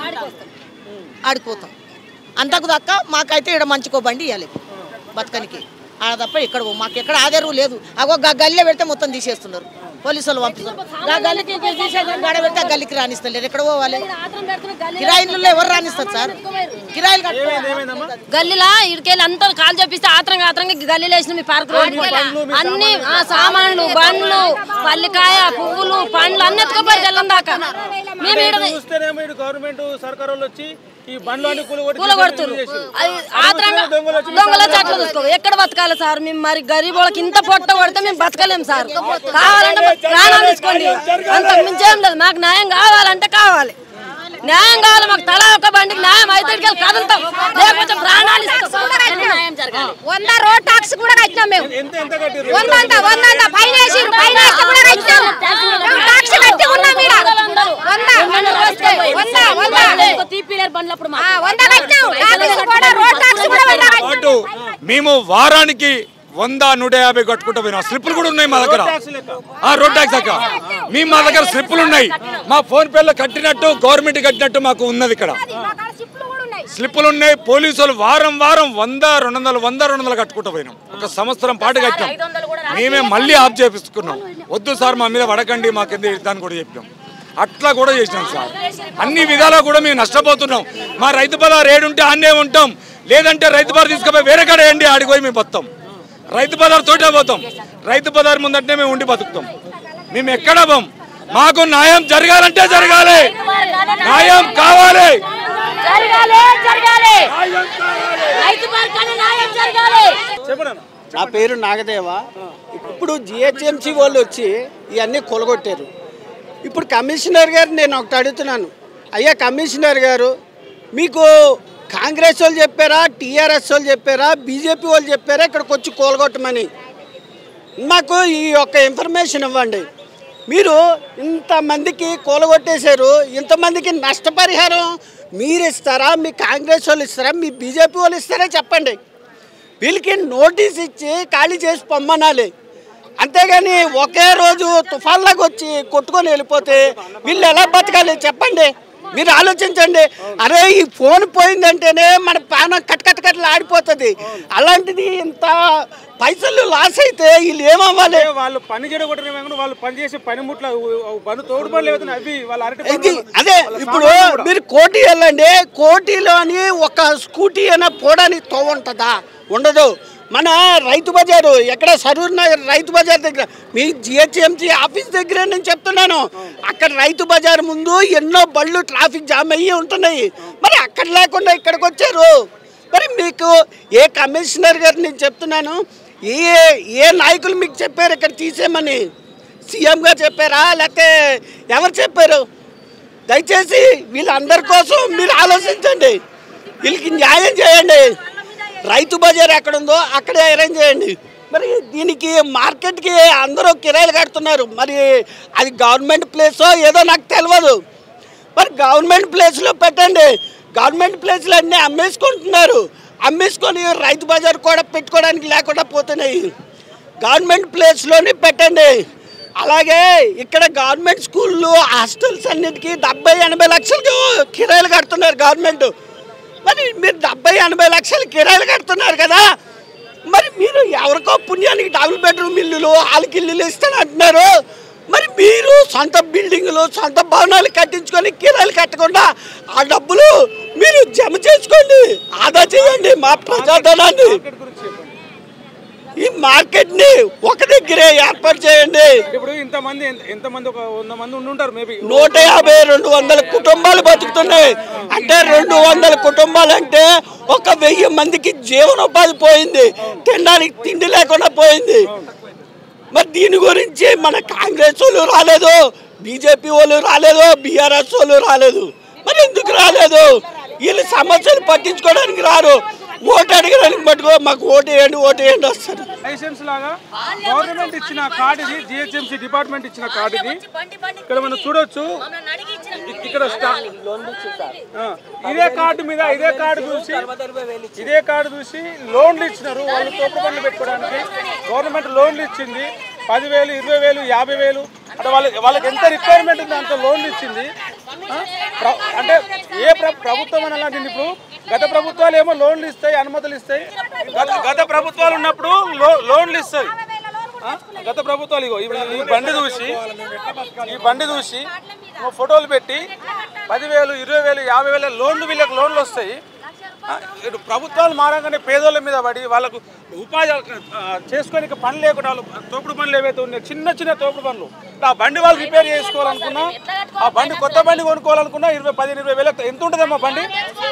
ఆడుకోతాం అంతకు దక్క మాకైతే ఇక్కడ మంచికో బండి ఇవ్వాలి బతకనికి ఆడ తప్ప ఇక్కడ పో. మాకు ఎక్కడ ఆధారం లేదు అగో గా గల్లె పెడితే మొత్తం తీసేస్తున్నారు పోలీసు వాళ్ళు పంపిస్తారు గా గల్లికి ఇంకేం తీసేసి గాడ పెడితే ఆ గల్లికి రానిస్తలేరు ఎక్కడ పోవాలి కిరాయిల్లో ఎవరు రానిస్తారు సార్ కిరాయిలు కట్టుకోవాలి గల్లీలా ఇడికెళ్ళి అంతా కాలు చెప్పిస్తే ఆత్రంగా ఆత్రంగా గల్లీలు వేసిన మీ పార్క్ రోడ్ అన్ని ఆ సామాన్లు బండ్లు పల్లికాయ పువ్వులు పండ్లు అన్ని ఎత్తుకపోయి తెల్లం దాకా మేము ఈడ చూస్తేనేమో ఇటు గవర్నమెంట్ సర్కార్ వాళ్ళు వచ్చి ఈ బండ్లు అన్ని కూలగొట్టి కూల కొడుతురు అది ఆత్రంగా దొంగల చెట్లు చూసుకో ఎక్కడ బతకాలి సార్ మేము మరి గరీబ్ వాళ్ళకి ఇంత పొట్ట కొడితే మేము బతకలేం సార్ కావాలంటే మాకు ప్రాణాలు తీసుకోండి అంత మించేం లేదు మాకు న్యాయం కావాలంటే కావాలి న్యాయం కావాలి మాకు తల ఒక బండికి న్యాయం అయితే ఇక్కడికి కదులుతాం లేకపోతే ప్రాణాలు ఇస్తాం వంద రోడ్ టాక్స్ కూడా కట్టినాం మేము ఎంత ఎంత కట్టిర్రు వంద అంత వంద అంత పైన వేసిర్రు పైన వేస్తే కూడా కట్టినాం మేము టాక్స్ కట్టి ఉన్నాం ఈడ వంద వంద వంద తీపిలేరు బండ్లప్పుడు ఆ, వంద కట్టినాం టాక్స్ కూడా రోడ్ టాక్స్ కూడా వంద కట్టినాం పాటు మేము వారానికి వంద నూట యాభై కట్టుకుంటూ పోయినాం స్లిప్పులు కూడా ఉన్నాయి మా దగ్గర ఆ రోడ్ ట్యాక్స్ అక్క మేము మా దగ్గర స్లిప్పులు ఉన్నాయి మా ఫోన్ పేలో కట్టినట్టు గవర్నమెంట్ కట్టినట్టు మాకు ఉన్నది ఇక్కడ స్లిప్పులు ఉన్నాయి పోలీసులు వారం వారం వంద రెండు వందలు వంద రెండు వందలు కట్టుకుంటూ పోయినాం ఒక సంవత్సరం పాటు కట్టాం మేమే మళ్ళీ ఆఫ్ చేపించుకున్నాం వద్దు సార్ మా మీద పడకండి మా కింద ఇద్దాన్ని కూడా చెప్పాం అట్లా కూడా చేసినాం సార్ అన్ని విధాలా కూడా మేము నష్టపోతున్నాం మా రైతు బజార్ ఏడుంటే అన్నే ఉంటాం లేదంటే రైతు బజార్ తీసుకుపోయి వేరే కాడ వేయండి ఆడికి పోయి మేము బతాం రైతు బజార్ తోటే పోతాం రైతు బజార్ ముందంటే మేము ఉండి బతుకుతాం మేము ఎక్కడ పోం మాకు న్యాయం జరగాలంటే జరగాలి న్యాయం కావాలి జరగాలి జరగాలి రైతు మార్గాన్ని న్యాయం జరగాలి చెప్పండి నా పేరు నాగదేవ ఇప్పుడు జిహెచ్ఎంసి వాళ్ళు వచ్చి ఇవన్నీ కొలగొట్టారు ఇప్పుడు కమిషనర్ గారు నేను ఒకటి అడుగుతున్నాను అయ్యా కమిషనర్ గారు మీకు కాంగ్రెస్ వాళ్ళు చెప్పారా టీఆర్ఎస్ వాళ్ళు చెప్పారా బీజేపీ వాళ్ళు చెప్పారా ఇక్కడికి వచ్చి కూలగొట్టమని మాకు ఈ యొక్క ఇన్ఫర్మేషన్ ఇవ్వండి మీరు ఇంతమందికి కూలగొట్టేశారు ఇంతమందికి నష్టపరిహారం మీరు ఇస్తారా మీ కాంగ్రెస్ వాళ్ళు ఇస్తారా మీ బీజేపీ వాళ్ళు ఇస్తారా చెప్పండి వీళ్ళకి నోటీస్ ఇచ్చి ఖాళీ చేసి పొమ్మనాలి అంతేగాని ఒకే రోజు తుఫాన్లాగా వచ్చి కొట్టుకొని వెళ్ళిపోతే వీళ్ళు ఎలా బతకాలి చెప్పండి మీరు ఆలోచించండి అరే ఈ ఫోన్ పోయిందంటేనే మన ప్రాణం కట్ కట్ కట్లు ఆడిపోతుంది అలాంటిది ఇంత పైసలు లాస్ అయితే వీళ్ళు ఏమవ్వాలి అంటే వాళ్ళు పని చేయడం వాళ్ళు పని చేసే పనిముట్ల బంధు తోడు పనులు ఏవైతే అవి వాళ్ళ అరటి ఇది పనులు- అదే వాళ్ళ ఇప్పుడు సామాన్లు కూడా. మీరు కోటి వెళ్ళండి కోటిలోని ఒక స్కూటీ అయినా పోవడానికి తో ఉంటుందా ఉండదు మన రైతు బజారు ఎక్కడ సరూర్ నగర్ రైతు బజార్ దగ్గర మీ జిహెచ్ఎంసీ ఆఫీస్ దగ్గర నేను చెప్తున్నాను అక్కడ రైతు బజార్ ముందు ఎన్నో బళ్ళు ట్రాఫిక్ జామ్ అయ్యి ఉంటున్నాయి మరి అక్కడ లేకుండా ఇక్కడికి వచ్చారు మరి మీకు ఏ కమిషనర్ గారు నేను చెప్తున్నాను ఏ ఏ నాయకులు మీకు చెప్పారు ఇక్కడ తీసేయమని సీఎం గారు చెప్పారా లేకపోతే ఎవరు చెప్పారు దయచేసి వీళ్ళందరి కోసం మీరు ఆలోచించండి వీళ్ళకి న్యాయం చేయండి రైతు బజార్ ఎక్కడ ఉందో అక్కడే అరేంజ్ చేయండి మరి దీనికి మార్కెట్కి అందరూ కిరాయిలు కడుతున్నారు మరి అది గవర్నమెంట్ ప్లేసో ఏదో నాకు తెలియదు మరి గవర్నమెంట్ ప్లేస్లో పెట్టండి గవర్నమెంట్ ప్లేస్లు అన్నీ అమ్మేసుకుంటున్నారు అమ్మేసుకొని రైతు బజార్ కూడా పెట్టుకోవడానికి లేకుండా పోతున్నాయి గవర్నమెంట్ ప్లేస్లోనే పెట్టండి అలాగే ఇక్కడ గవర్నమెంట్ స్కూళ్ళు హాస్టల్స్ అన్నిటికీ డెబ్బై ఎనభై లక్షలకు కిరాయిలు కడుతున్నారు గవర్నమెంట్ మరి మీరు డెబ్బై ఎనభై లక్షలు కిరాయిలు కడుతున్నారు కదా మరి మీరు ఎవరికో పుణ్యానికి డబుల్ బెడ్రూమ్ ఇల్లులు వాళ్ళకి ఇల్లులు ఇస్తాను అంటున్నారు మరి మీరు సొంత బిల్డింగులు సొంత భవనాలు కట్టించుకొని కిరాయిలు కట్టకుండా ఆ డబ్బులు మీరు జమ చేసుకోండి ఆదా చేయండి మా ప్రజాధనాన్ని ఈ మార్కెట్ని ఒక దగ్గరే ఏర్పాటు చేయండి ఇప్పుడు ఇంతమంది ఎంత- ఎంతమంది ఒక వంద మంది ఉండి ఉంటారు మేబీ నూట యాభై రెండు వందల కుటుంబాలు బతుకుతున్నాయి అంటే రెండు వందల కుటుంబాలు అంటే ఒక వెయ్యి మందికి జీవనోపాధి పోయింది తినడానికి తిండి లేకుండా పోయింది మరి దీని గురించి మన కాంగ్రెస్ వాళ్ళు రాలేదు బీజేపీ వాళ్ళు రాలేదు బీఆర్ఎస్ వాళ్ళు రాలేదు మరి ఎందుకు రాలేదు వీళ్ళు సమస్యలు పట్టించుకోవడానికి రారు ఓటు అడగడానికి మటుకో మాకు ఓటు వేయండి ఓటు వేయండి వస్తారు లైసెన్స్ లాగా గవర్నమెంట్ ఇచ్చిన కార్డు ఇది జిహెచ్ఎంసీ డిపార్ట్మెంట్ ఇచ్చిన కార్డు ఇది ఇక్కడ మనం చూడొచ్చు ఇ- ఇక్కడ స్టా- ఆ, ఇదే కార్డు మీద ఇదే కార్డు చూసి ఇదే కార్డు చూసి లోన్లు ఇచ్చినారు వాళ్ళు తోపు పనులు పెట్టుకోవడానికి గవర్నమెంట్ లోన్లు ఇచ్చింది పదివేలు ఇరవై వేలు యాభై వేలు అంటే వాళ్ళకి వాళ్ళకి ఎంత రిక్వైర్మెంట్ ఉందో అంత లోన్లు ఇచ్చింది ఆ, ప్ర- అంటే ఏ ప్ర- ప్రభుత్వం అనాలా నేను ఇప్పుడు గత ప్రభుత్వాలు ఏమో లోన్లు ఇస్తాయి అనుమతులు ఇస్తాయి గత గత ప్రభుత్వాలు ఉన్నప్పుడు లో- లోన్లు ఇస్తాయి ఆ? గత ప్రభుత్వాలు ఇగో ఇప్పుడు ఈ బండి చూసి ఈ బండి చూసి ఓ ఫోటోలు పెట్టి పదివేలు ఇరవై వేలు యాభై వేల లోన్లు వీళ్ళకి లోన్లు వస్తాయి ఆ, ఇటు ప్రభుత్వాలు మారగానే పేదోళ్ళ మీద పడి వాళ్ళకు ఉపాధి ఆ, చేసుకోనికి పని లేకుండా వాళ్ళు తోపుడు పనులు ఏవైతే ఉన్నాయో చిన్న చిన్న తోపుడు పనులు ఆ బండి వాళ్ళు రిపేర్ చేసుకోవాలనుకున్నా ఆ బండి కొత్త బండి కొనుక్కోవాలనుకున్నా ఇరవై పదిహేను ఇరవై వేలు ఎంత ఉంటుందమ్మా బండి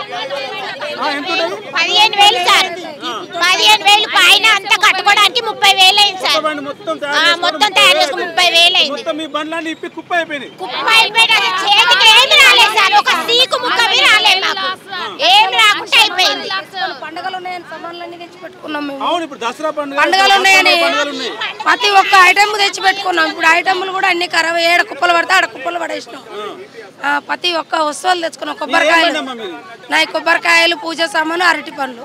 ఆ, ఎంత ఉంటుంది పదిహేను వేలు సార్ పదిహేను వేలు పైన అంతా కట్టుకోవడానికి ముప్పై వేలు అయింది సార్ బండి మొత్తం ఆ, తయారు మొత్తం తయారు చేసుకుని ముప్పై వేలు అయింది మొత్తం ఈ బండ్లన్నీ ఇప్పి కుప్ప అయిపోయినాయి ముప్పై అయిపోయిన చేతికి ఏమి రాలేదు సార్ ఒక సీకు ముక్కవి రాలేదు మాకు ఏమి రాకుండా అయిపోయింది పండుగలు ఉన్నాయని సామాన్లన్నీ తెచ్చి పెట్టుకున్నాం మేము అవును ఇప్పుడు దసరా పండుగ పండుగలు ఉన్నాయని పండుగలు ఉన్నాయి ప్రతి ఒక్క ఐటమ్ తెచ్చి పెట్టుకున్నాం ఇప్పుడు ఐటమ్లు కూడా అన్ని ఖరాబ్ ఏడ కుప్పలు పడితే ఆడ కుప్పలు పడేసినాం ఆ, ప్రతి ఒక్క వస్తువులు తెచ్చుకున్నాం కొబ్బరికాయలు బండమ్మా మీది? నా కొబ్బరికాయలు పూజ సామాను అరటి పండ్లు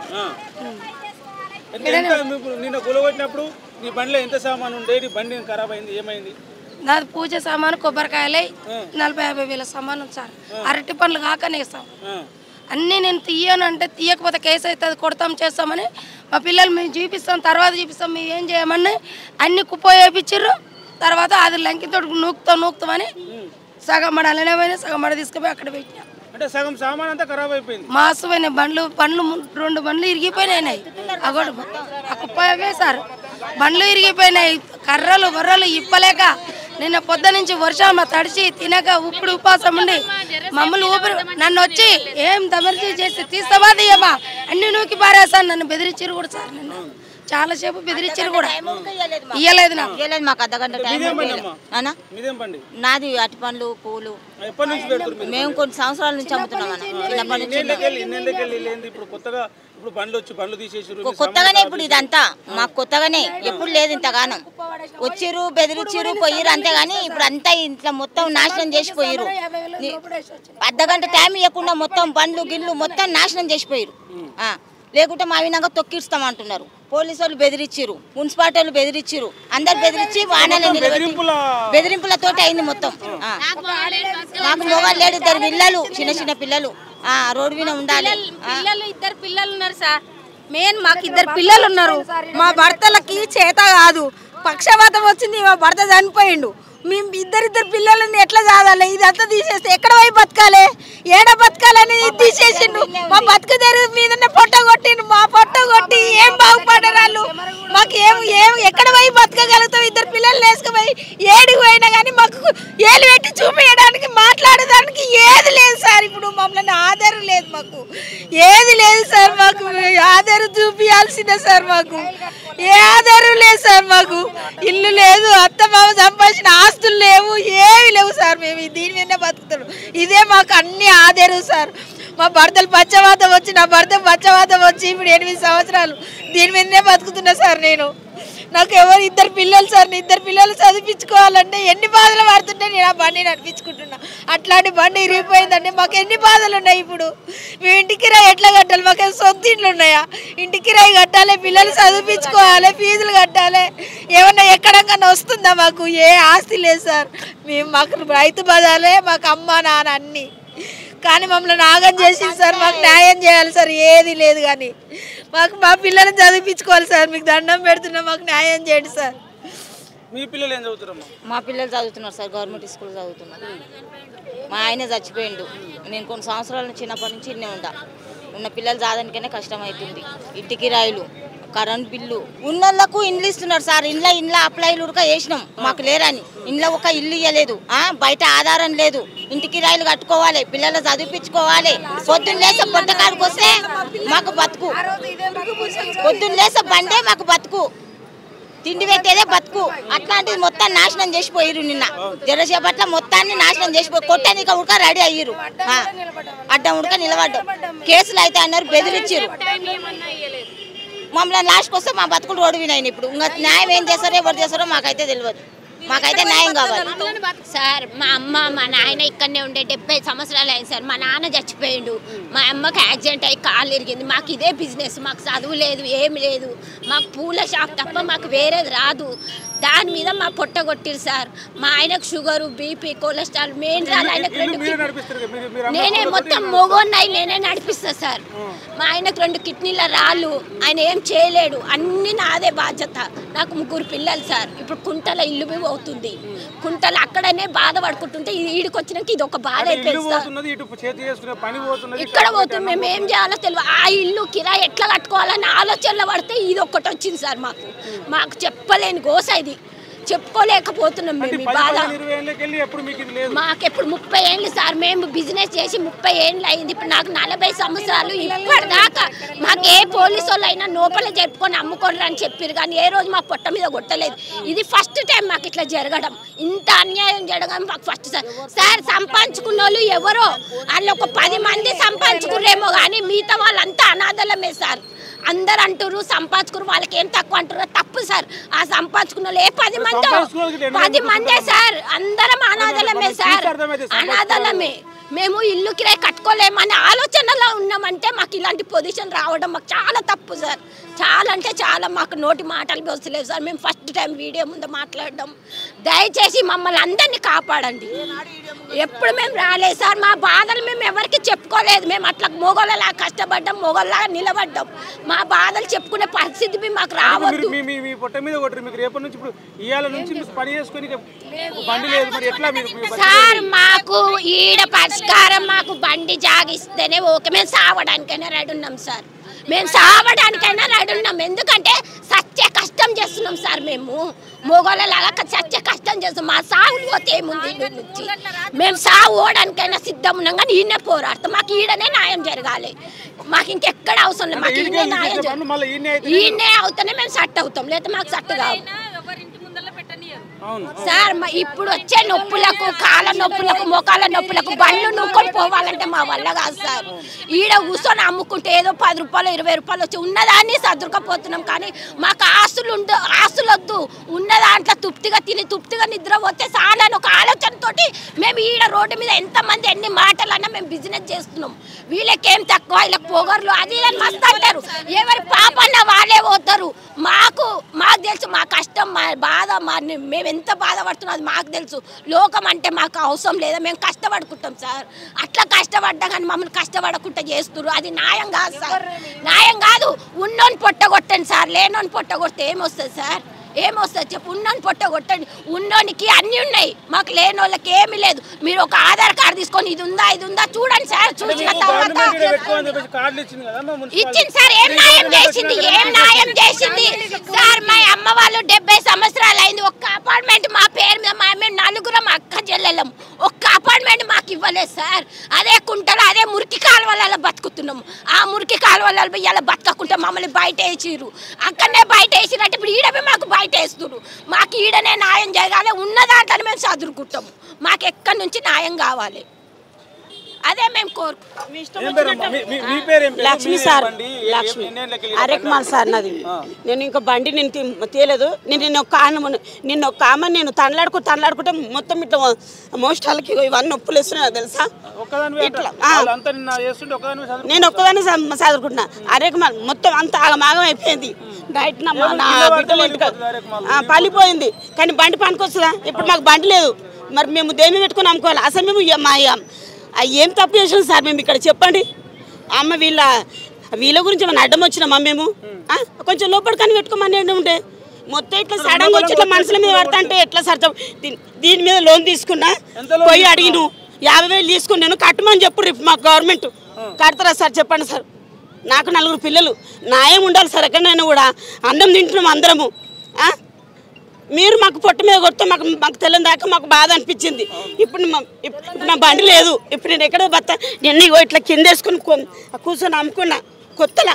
ఎంత- ఎంత మీకు నిన్న గులగొట్టినప్పుడు నీ బండిలో ఎంత సామాన్ ఉండే నీ బండి ఖరాబ్ అయింది ఏమైంది నాది పూజ సామాను కొబ్బరికాయలే నలభై యాభై వేల సామాను ఉంది సార్ అరటి పండ్లు కాకనే ఇస్తాం ఆ. అన్నీ నేను తీయను అంటే తీయకపోతే కేసు అవుతుంది కొడతాం చేస్తామని మా పిల్లలు మేము చూపిస్తాం తర్వాత చూపిస్తాం మేము ఏం చేయమని అన్ని కుప్ప వేయించారు తర్వాత అది లంకితో నూకుతాం నూకుతామని సగం మడ అలానే పోయినా సగం మడ తీసుకుపోయి అక్కడ పెట్టినా అంటే సగం సామాన్ అంతా ఖరాబ్ అయిపోయింది మాసు పోయినాయి బండ్లు బండ్లు ము- రెండు బండ్లు ఇరిగిపోయినాయి అగోడు ఆ కుప్ప అవే సార్ బండ్లు ఇరిగిపోయినాయి కర్రలు బర్రలు ఇప్పలేక నిన్న పొద్దు నుంచి వర్షం మా తడిచి తినక ఉప్పుడు ఉపాసం ఉండి మమ్మల్ని ఊపిరి నన్ను వచ్చి ఏం దమర్జీ చేసి తీస్తావా తీయమా అన్ని నూకి పారేసాను నన్ను బెదిరించారు కూడా సార్ నిన్న చాలా సేపు బెదిరించారు కూడా ఇయ్యలేదు నాకు ఇవ్వలేదు మాకు అర్ధగంట టైం మీదేం బండి ఇవ్వలేదు. అమ్మా? అన్నా మీదేం బండి నాది అరటి పండ్లు పూలు ఎప్పటి నుంచి పెడుతున్నారు మీరు మేము కొన్ని సంవత్సరాల నుంచి అమ్ముతున్నాం అన్న చిన్నప్పటి నుంచి ఇన్నేళ్ళకి వెళ్ళి ఇన్నేళ్ళకి వెళ్ళి లేనిది ఇప్పుడు కొత్తగా ఇప్పుడు బండ్లు వచ్చి బండ్లు తీసేసారు కొ- కొత్తగానే ఇప్పుడు ఇదంతా మాకు కొత్తగానే ఎప్పుడు లేదు ఇంతగానం వచ్చిర్రు బెదిరిచ్చిర్రు పోయిర్రు అంతేగాని ఇప్పుడు అంతా ఇంట్లో మొత్తం నాశనం చేసిపోయిర్రు ని- అర్ధగంట టైం ఇవ్వకుండా మొత్తం బండ్లు గిళ్ళు మొత్తం నాశనం చేసిపోయిర్రు ఆ, లేకుంటే మా వినంగా తొక్కిస్తామంటున్నారు పోలీసు వాళ్ళు బెదిరిచ్చిర్రు మున్సిపాలిటీ వాళ్ళు బెదిరిచ్చిర్రు అందరు బెదిరించి వానలు నిలబెట్టి బెదిరింపుల బెదిరింపులతోటి అయింది మొత్తం ఆ. మాకు మొగలు లేడు ఇద్దరు పిల్లలు చిన్న చిన్న పిల్లలు ఆ రోడ్డు మీద ఉండాలి ఆ. పిల్లలు ఇద్దరు పిల్లలు ఉన్నారు సార్ మెయిన్ మాకు ఇద్దరు పిల్లలు ఉన్నారు మా భర్తలకి చేత కాదు పక్షవాతం వచ్చింది మా భర్త చనిపోయిండు మేము ఇద్దరిద్దరు పిల్లలని ఎట్లా చదవాలి ఇదంతా తీసేస్తే ఎక్కడ పోయి బతకాలి ఏడ బతకాలని తీసేసిండు మా బతుకు తెరువు మీద పొట్ట కొట్టిండు మా పొట్ట కొట్టి ఏం బాగుపడ్డారు వాళ్ళు మాకు ఏం ఏం ఎక్కడ పోయి బతకగలుగుతాం ఇద్దరు పిల్లలు వేసుకుపోయి ఏడికి పోయినా కానీ మాకు ఏలు పెట్టి చూపించడానికి మాట్లాడడానికి ఏది లేదు సార్ ఇప్పుడు మమ్మల్ని ఆధారం లేదు మాకు ఏది లేదు సార్ మాకు ఆధారం చూపించాల్సిందే సార్ మాకు ఏ ఆధారం లేదు సార్ మాకు ఇల్లు లేదు అత్త మామ సంపాదించిన ఆస్తులు లేవు ఏవి లేవు సార్ మేము దీని మీదనే బతుకుతున్నాం ఇదే మాకు అన్ని ఆధారం సార్ మా భర్తలు పచ్చవాతం వచ్చి నా భర్త పచ్చవాతం వచ్చి ఇప్పుడు ఎనిమిది సంవత్సరాలు దీని మీదనే బతుకుతున్నా సార్ నేను నాకు ఎవరు ఇద్దరు పిల్లలు సార్ నేను ఇద్దరు పిల్లలు చదివించుకోవాలంటే ఎన్ని బాధలు పడుతుంటే నేను ఆ బండి నడిపించుకుంటున్నా అట్లాంటి బండి ఇరిగిపోయిందండి మాకు ఎన్ని బాధలు ఉన్నాయి ఇప్పుడు మేము ఇంటి కిరాయి ఎట్లా కట్టాలి మాకు ఏం సొంత ఇండ్లు ఉన్నాయా ఇంటి కిరాయి కట్టాలి పిల్లలు చదివించుకోవాలి ఫీజులు కట్టాలి ఏమన్నా ఎక్కడన్నా వస్తుందా మాకు ఏ ఆస్తి లేదు సార్ మేము మాకు రైతు బజాలే మాకు అమ్మ నాన్న అన్నీ కానీ మమ్మల్ని నాగం చేసి సార్ మాకు న్యాయం చేయాలి సార్ ఏది లేదు కానీ మాకు మా పిల్లల్ని చదివించుకోవాలి సార్ మీకు దండం పెడుతున్నా మాకు న్యాయం చేయండి సార్ మీ పిల్లలు ఏం చదువుతారమ్మా మా పిల్లలు చదువుతున్నారు సార్ గవర్నమెంట్ స్కూల్ చదువుతున్నారు మా ఆయన చచ్చిపోయిండు నేను కొన్ని సంవత్సరాల నుంచి చిన్నప్పటి నుంచి ఇన్నే ఉండా ఉన్న పిల్లలు చాదానికైనా కష్టం అవుతుంది ఇంటికి రాయిలు కరెంట్ బిల్లు ఉన్నోళ్ళకు ఇండ్లు ఇస్తున్నారు సార్ ఇంట్లో ఇంట్లో అప్లైలు ఉడక వేసినాం మాకు లేరని ఇంట్లో ఒక ఇల్లు ఇవ్వలేదు ఆ, బయట ఆధారం లేదు ఇంటికి రాయిలు కట్టుకోవాలి పిల్లలు చదివించుకోవాలి పొద్దున్న లేసే పొట్టకాడికి వస్తే మాకు బతుకు పొద్దున్న లేసే బండే మాకు బతుకు తిండి పెట్టేదే బతుకు అట్లాంటిది మొత్తం నాశనం చేసిపోయిరు నిన్న జరసేపట్ల మొత్తాన్ని నాశనం చేసిపోయి కొట్టడానికి ఉడక రెడీ అయ్యిరు ఆ, అడ్డం ఉడక నిలబడ్డం కేసులు అయితే అన్నారు బెదిరించారు మమ్మల్ని లాస్ట్కి వస్తే మా బతుకులు రోడ్డు వినాయి ఇప్పుడు ఇంకా న్యాయం ఏం చేస్తారో ఎవరు చేస్తారో మాకైతే తెలియదు మాకైతే న్యాయం కావాలి సార్ మా అమ్మ మా నాయన ఇక్కడనే ఉండే డెబ్బై సంవత్సరాలు అయింది సార్ మా నాన్న చచ్చిపోయిండు మా అమ్మకి యాక్సిడెంట్ అయ్యి కాలు ఇరిగింది మాకు ఇదే బిజినెస్ మాకు చదువు లేదు ఏం లేదు మాకు పూల షాప్ తప్ప మాకు వేరేది రాదు దాని మీద మా పొట్ట కొట్టిరు సార్ మా ఆయనకు షుగరు బీపీ కొలెస్ట్రాల్ మెయిన్ రాదు ఆయనకు ఇల్లు రెండు మీరే కిడ్- నడిపిస్తారు కదా, మీరు- మీరు నేనే అమ్మ మొత్తం మొగోన్నాయి నేనే నడిపిస్తా సార్ మా ఆయనకు రెండు కిడ్నీల రాళ్ళు ఆయన ఏం చేయలేడు అన్ని నాదే బాధ్యత నాకు ముగ్గురు పిల్లలు సార్ ఇప్పుడు కుంటల ఇల్లు బి పోతుంది కుంటల అక్కడనే బాధపడుకుంటుంటే ఈ- ఈడికి వచ్చినాక ఇది ఒక బాధ అంటే ఇల్లు అయిపోయింది సార్ పోతున్నది ఇటు చేతి చేసుకునే పని పోతున్నది ఇక్కడ పోతుంది మేము ఏం చేయాలో తెలియదు ఆ ఇల్లు కిరాయి ఎట్లా కట్టుకోవాలని ఆలోచనలో పడితే ఇది ఒక్కటి వచ్చింది సార్ మాకు మాకు చెప్పలేని గోస ఇది చెప్పుకోలేకపోతున్నాం అంటే మేము ఈ పది బాధ పదిహేను ఇరవై ఏళ్ళకి వెళ్ళి ఎప్పుడు మీకు ఇది లేదు మాకెప్పుడు ముప్పై ఏళ్ళు సార్ మేము బిజినెస్ చేసి ముప్పై ఏళ్ళు అయింది ఇప్పుడు నాకు నలభై సంవత్సరాలు ఇప్పటిదాకా మాకు ఏ పోలీసు వాళ్ళు అయినా లోపల చెప్పుకొని అమ్ముకోరు అని చెప్పారు కానీ ఏ రోజు మా పొట్ట మీద కొట్టలేదు ఇది ఫస్ట్ టైం మాకు ఇట్లా జరగడం ఇంత అన్యాయం జరగడం మాకు ఫస్ట్ సార్ సార్ సంపాదించుకున్న వాళ్ళు ఎవరో వాళ్ళు ఒక పది మంది సంపాదించుకుర్రేమో కానీ మిగతా వాళ్ళంతా అనాథలమే సార్ అందరు అంటారు సంపాదించుకురు వాళ్ళకి ఏం తక్కువ అంటారు తప్పు సార్ ఆ సంపాదించుకున్న వాళ్ళు ఏ పది మంది సంపాదించుకున్న వాళ్ళకి ఎన్ని పది మంది మందే సార్ అందరం అనాథలమే మనకు సార్ చూస్తే అర్థమైతే అనాథలమే మేము ఇల్లు కిరాయి కట్టుకోలేమని ఆలోచనలో ఉన్నామంటే మాకు ఇలాంటి పొజిషన్ రావడం మాకు చాలా తప్పు సార్ చాలా అంటే చాలా మాకు నోటి మాటలు వస్తలేవు సార్ మేము ఫస్ట్ టైం వీడియో ముందు మాట్లాడడం దయచేసి మమ్మల్ని అందరినీ కాపాడండి ఎప్పుడు మేము రాలేదు సార్ మా బాధలు మేము ఎవరికి చెప్పుకోలేదు మేము అట్లా మొగోళ్ళలా కష్టపడ్డాం మొగోళ్ళలా నిలబడ్డాం మా బాధలు చెప్పుకునే పరిస్థితి మీ మాకు మీరు రావద్దు మీ మీ మీ పొట్ట మీద కొట్టరు మీకు రేపటి నుంచి ఇప్పుడు ఇవాళ నుంచి మీకు పని చేసుకొని ఇక బండి లేదు మరి ఎట్లా మీరు మీ బతుకు? సార్ మాకు ఈడ పరిష్కారం మాకు బండి జాగిస్తేనే ఓకే మేము సావడానికైనా రెడీ ఉన్నాం సార్ మేము సావడానికైనా రెడీ ఉన్నాం ఎందుకంటే సత్య కష్టం చేస్తున్నాం సార్ మేము మొగోళ్ళలాగా సత్య కష్టం చేస్తున్నాం మా సాగులు పోతే ఏముంది ఈడ నుంచి మేము సాగు పోవడానికైనా సిద్ధం ఉన్నాం కానీ ఈయనే పోరాడతాం మాకు ఈడనే న్యాయం జరగాలి మాకు ఇంకెక్కడ అవసరం లేదు మాకు ఈయనే న్యాయం జరగాలి మళ్ళీ ఈయనే అయితే ఈయనే అవుతానే మేము సట్ అవుతాం లేకపోతే మాకు సట్ కావు అవును సార్ మా ఇప్పుడు వచ్చే నొప్పులకు కాళ్ళ నొప్పులకు మోకాళ్ళ నొప్పులకు బండ్లు నూకొని పోవాలంటే మా వల్ల కాదు సార్ ఈడ కూర్చొని అమ్ముకుంటే ఏదో పది రూపాయలు ఇరవై రూపాయలు వచ్చి ఉన్నదాన్ని సర్దుకపోతున్నాం కానీ మాకు ఆస్తులు ఉండ ఆస్తులు వద్దు ఉన్న దాంట్లో తృప్తిగా తిని తృప్తిగా నిద్ర పోతే చాలని ఒక ఆలోచనతోటి మేము ఈడ రోడ్డు మీద ఎంతమంది ఎన్ని మాటలన్నా మేము బిజినెస్ చేస్తున్నాం వీళ్ళకేం తక్కువ వీళ్ళకి పొగర్లు అది ఇది అని మస్తు అంటారు ఎవరి పాపన్న వాళ్ళే పోతారు మాకు మాకు తెలుసు మా కష్టం మా బాధ మా మేము ఎంత బాధపడుతున్నాం అది మాకు తెలుసు లోకం అంటే మాకు అవసరం లేదా మేము కష్టపడుకుంటాం సార్ అట్లా కష్టపడ్డా కానీ మమ్మల్ని కష్టపడకుండా చేస్తున్నారు అది న్యాయం కాదు సార్ న్యాయం కాదు ఉన్నోని పొట్టగొట్టండి సార్ లేనోని పొట్టగొడితే ఏమొస్తుంది సార్ ఏమొస్తుంది చెప్పు ఉన్నోని పొట్ట కొట్టండి ఉన్నోనికి అన్నీ ఉన్నాయి మాకు లేని వాళ్ళకి ఏమీ లేదు మీరు ఒక ఆధార్ కార్డు తీసుకొని ఇది ఉందా ఇది ఉందా చూడండి సార్ చూసిన తర్వాత గవర్నమెంట్ ఈడ పెట్టుకోమని చెప్పేసి కార్డులు ఇచ్చింది కదా మా మున్సిపాలిటీ. ఇచ్చింది సార్ ఏం న్యాయం చేసింది ఏం న్యాయం చేసింది సార్ మా అమ్మ వాళ్ళు డెబ్బై సంవత్సరాలు అయింది ఒక్క అపార్ట్మెంట్ మా పేరు మీద మా మేము నలుగురం అక్క చెల్లెలం ఒక్క అపార్ట్మెంట్ మాకు ఇవ్వలేదు సార్ అదే కుంటలో అదే మురికి కాలువలలో బతుకుతున్నాము ఆ మురికి కాలువలలో పోయి ఇలా బతకకుండా మమ్మల్ని బయట వేసిర్రు అక్కడనే బయట వేసినట్టు ఇప్పుడు ఈడమే మాకు బయట వేస్తున్నారు మాకు ఈడనే న్యాయం జరగాలి ఉన్న దాంట్లో మేము చదువుకుంటాము మాకు ఎక్కడి నుంచి న్యాయం కావాలి అదే మేము కోరుకుంటాం ఏం పేరమ్మా? మీ- మీ- మీ పేరు ఏం పేరు? లక్ష్మి మీది సార్ బండి? ఏ- లక్ష్మి ఎన్ని ఏళ్ళకి వెళ్ళి అరెక్మాల్ సార్ నాది నేను ఇంకా బండి నేను తీ- తీయలేదు నేను నిన్న ఒక ఆమె నిన్న ఒక ఆమె నేను తనలాడుకు తనలాడుకుంటే మొత్తం ఇట్లా మోస్ట్ వాళ్ళకి ఇవన్నీ నొప్పులు వేస్తున్నాయి తెలుసా ఒక్కదానివే అంట. ఇట్లా ఆ. వాళ్ళంతా నిన్న చేస్తుంటే ఒక్కదానివే చదువు నేను ఒక్కదాన్ని చ- చదువుకుంటున్నా అరెక్మాల్ మొత్తం అంత ఆగమాగం అయిపోయింది నైట్ నా మా- నా కింద పడితే బిడ్డలు ఇంటికి పడిపోతుంది అరెకమాల్. ఆ, పలిపోయింది కానీ బండి పనికొస్తుందా ఇప్పుడు మాకు బండి లేదు మరి మేము దేని పెట్టుకుని అమ్ముకోవాలి అసలు మేము ఏ- మా ఆ ఏం తప్పు చేసాం సార్ మేము ఇక్కడ చెప్పండి అమ్మ వీళ్ళ వీళ్ళ గురించి ఏమైనా అడ్డం వచ్చినామా మేము ఆ? కొంచెం లోపల కానీ పెట్టుకోమని ఉండే మొత్తం ఇట్లా సడన్ గా వచ్చి ఇట్లా మనుషుల మీద పడతా అంటే ఎట్లా సార్ చెప్పు? దీని- దీని మీద లోన్ తీసుకున్నా పోయి అడిగిను యాభై వేలు తీసుకుని నేను కట్టమని చెప్పు రేపు మా గవర్నమెంట్ కడతారా సార్ చెప్పండి సార్ నాకు నలుగురు పిల్లలు న్యాయం ఉండాలి సార్ ఎక్కడైనా కూడా అన్నం తింటున్నాం అందరము ఆ? మీరు మాకు పొట్ట మీద కొడితే మాకు మాకు తెలియని దాకా మాకు బాధ అనిపించింది ఇప్పుడు మా- ఇప్- ఇప్పుడు నా బండి లేదు ఇప్పుడు నేను ఎక్కడో బత్త నేను ఇగో ఇట్లా కింద వేసుకుని కొ- కూర్చొని అమ్ముకున్నా కొత్తలా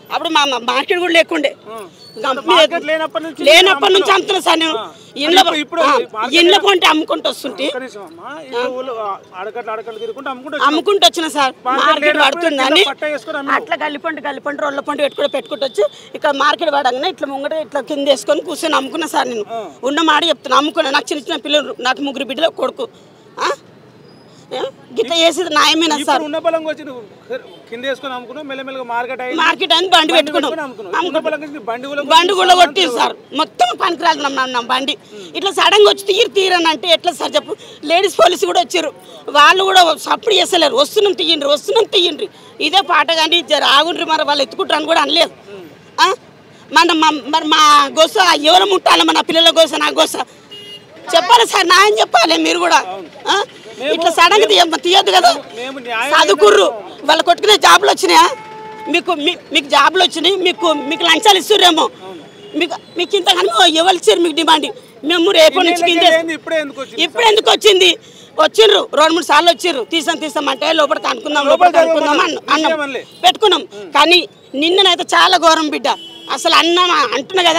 అప్పుడు మా మా మార్కెట్ కూడా లేకుండే కంపెనీ మార్కెట్ లేనప్పటి నుంచి లేనప్పటి నుంచి అమ్ముతున్నా సార్ నేను ఇండ్ల ఇప్పుడు- ఇప్పుడు ఆ, మార్కెట్ ఇండ్ల కొంటే అమ్ముకుంటూ వస్తుంటే ఒక్క నిమిషం అమ్మా. ఇప్పుడు ఊళ్ళో అడకట్లు అడకట్లు తిరుగుకుంటూ అమ్ముకుంటూ వచ్చినాం. అమ్ముకుంటూ వచ్చిన సార్ మార్కెట్ మార్కెట్ లేనప్పుడు పడుతుందని కింద పట్ట వేసుకొని అమ్మావు. అట్లా గల్లిపంట గల్లిపంట రోళ్ళ పంట పెట్టుకుంటూ పెట్టుకుంటూ వచ్చి ఇక్కడ మార్కెట్ పడగానే ఇట్లా ముంగట ఇట్లా కింద వేసుకొని కూర్చొని అమ్ముకున్నా సార్ నేను ఉన్న మాట చెప్తున్నా అమ్ముకున్నా నాకు చిన్న చిన్న పిల్లలు నాకు ముగ్గురు బిడ్డలు కొడుకు ఆ? ఏ? గిట్ల చేసేది న్యాయమేనా సార్ ఇప్పుడు ఉన్న పొలంకి వచ్చి నువ్వు కింద వేసుకొని అమ్ముకున్నావు మెల్లమెల్లగా మార్కెట్ అయ్యి మార్కెట్ అని బండి పెట్టుకున్నాం అమ్ముకున్నావు ఉన్న పొలం నుంచి బండి కూడా బండి కూడా కొట్టింది సార్ మొత్తం పనికిరాదు నా బండి ఇట్లా సడన్గా వచ్చి తీరు తీరని అంటే ఎట్లా సార్ చెప్పు లేడీస్ పోలీసు కూడా వచ్చారు వాళ్ళు కూడా సప్పుడు చేస్తలేరు వస్తున్నాం తీయండి వస్తున్నాం తీయండి ఇదే పాట కానీ జర ఆగుండ్రి మరి వాళ్ళు ఎత్తుకుంటారని కూడా అనలేదు ఆ? మన మా- మరి మా గోస ఎవరు ముట్టాలి మన పిల్లల గోస నా గోస చెప్పాలి సార్ నా అని చెప్పాలి మీరు కూడా ఆ? ఇట్లా సడన్గా తీయ తీయద్దు కదా మేము న్యాయం చదువుకుర్రు వాళ్ళు కొట్టుకునే జాబులు వచ్చినాయా మీకు మీ- మీకు జాబులు వచ్చినాయి మీకు మీకు లంచాలు ఇస్తుర్రేమో మీకు మీకు ఇంతగానో ఎవరు ఇచ్చారు మీకు డిమాండ్ మేము రేపటి నుంచి కింద ఏంది ఇప్పుడే ఎందుకు వచ్చింది ఇప్పుడు ఎందుకు వచ్చింది వచ్చిండ్రు రెండు మూడు సార్లు వచ్చిర్రు తీసాం తీసాం అంటే లోపలికి అనుకుందాం లోపలికి అనుకుందాం అన్న అన్నం తీసేయమనిలే. పెట్టుకున్నాం కానీ నిన్ననైతే చాలా ఘోరం బిడ్డ అసలు అన్నం అంటున్నా కదా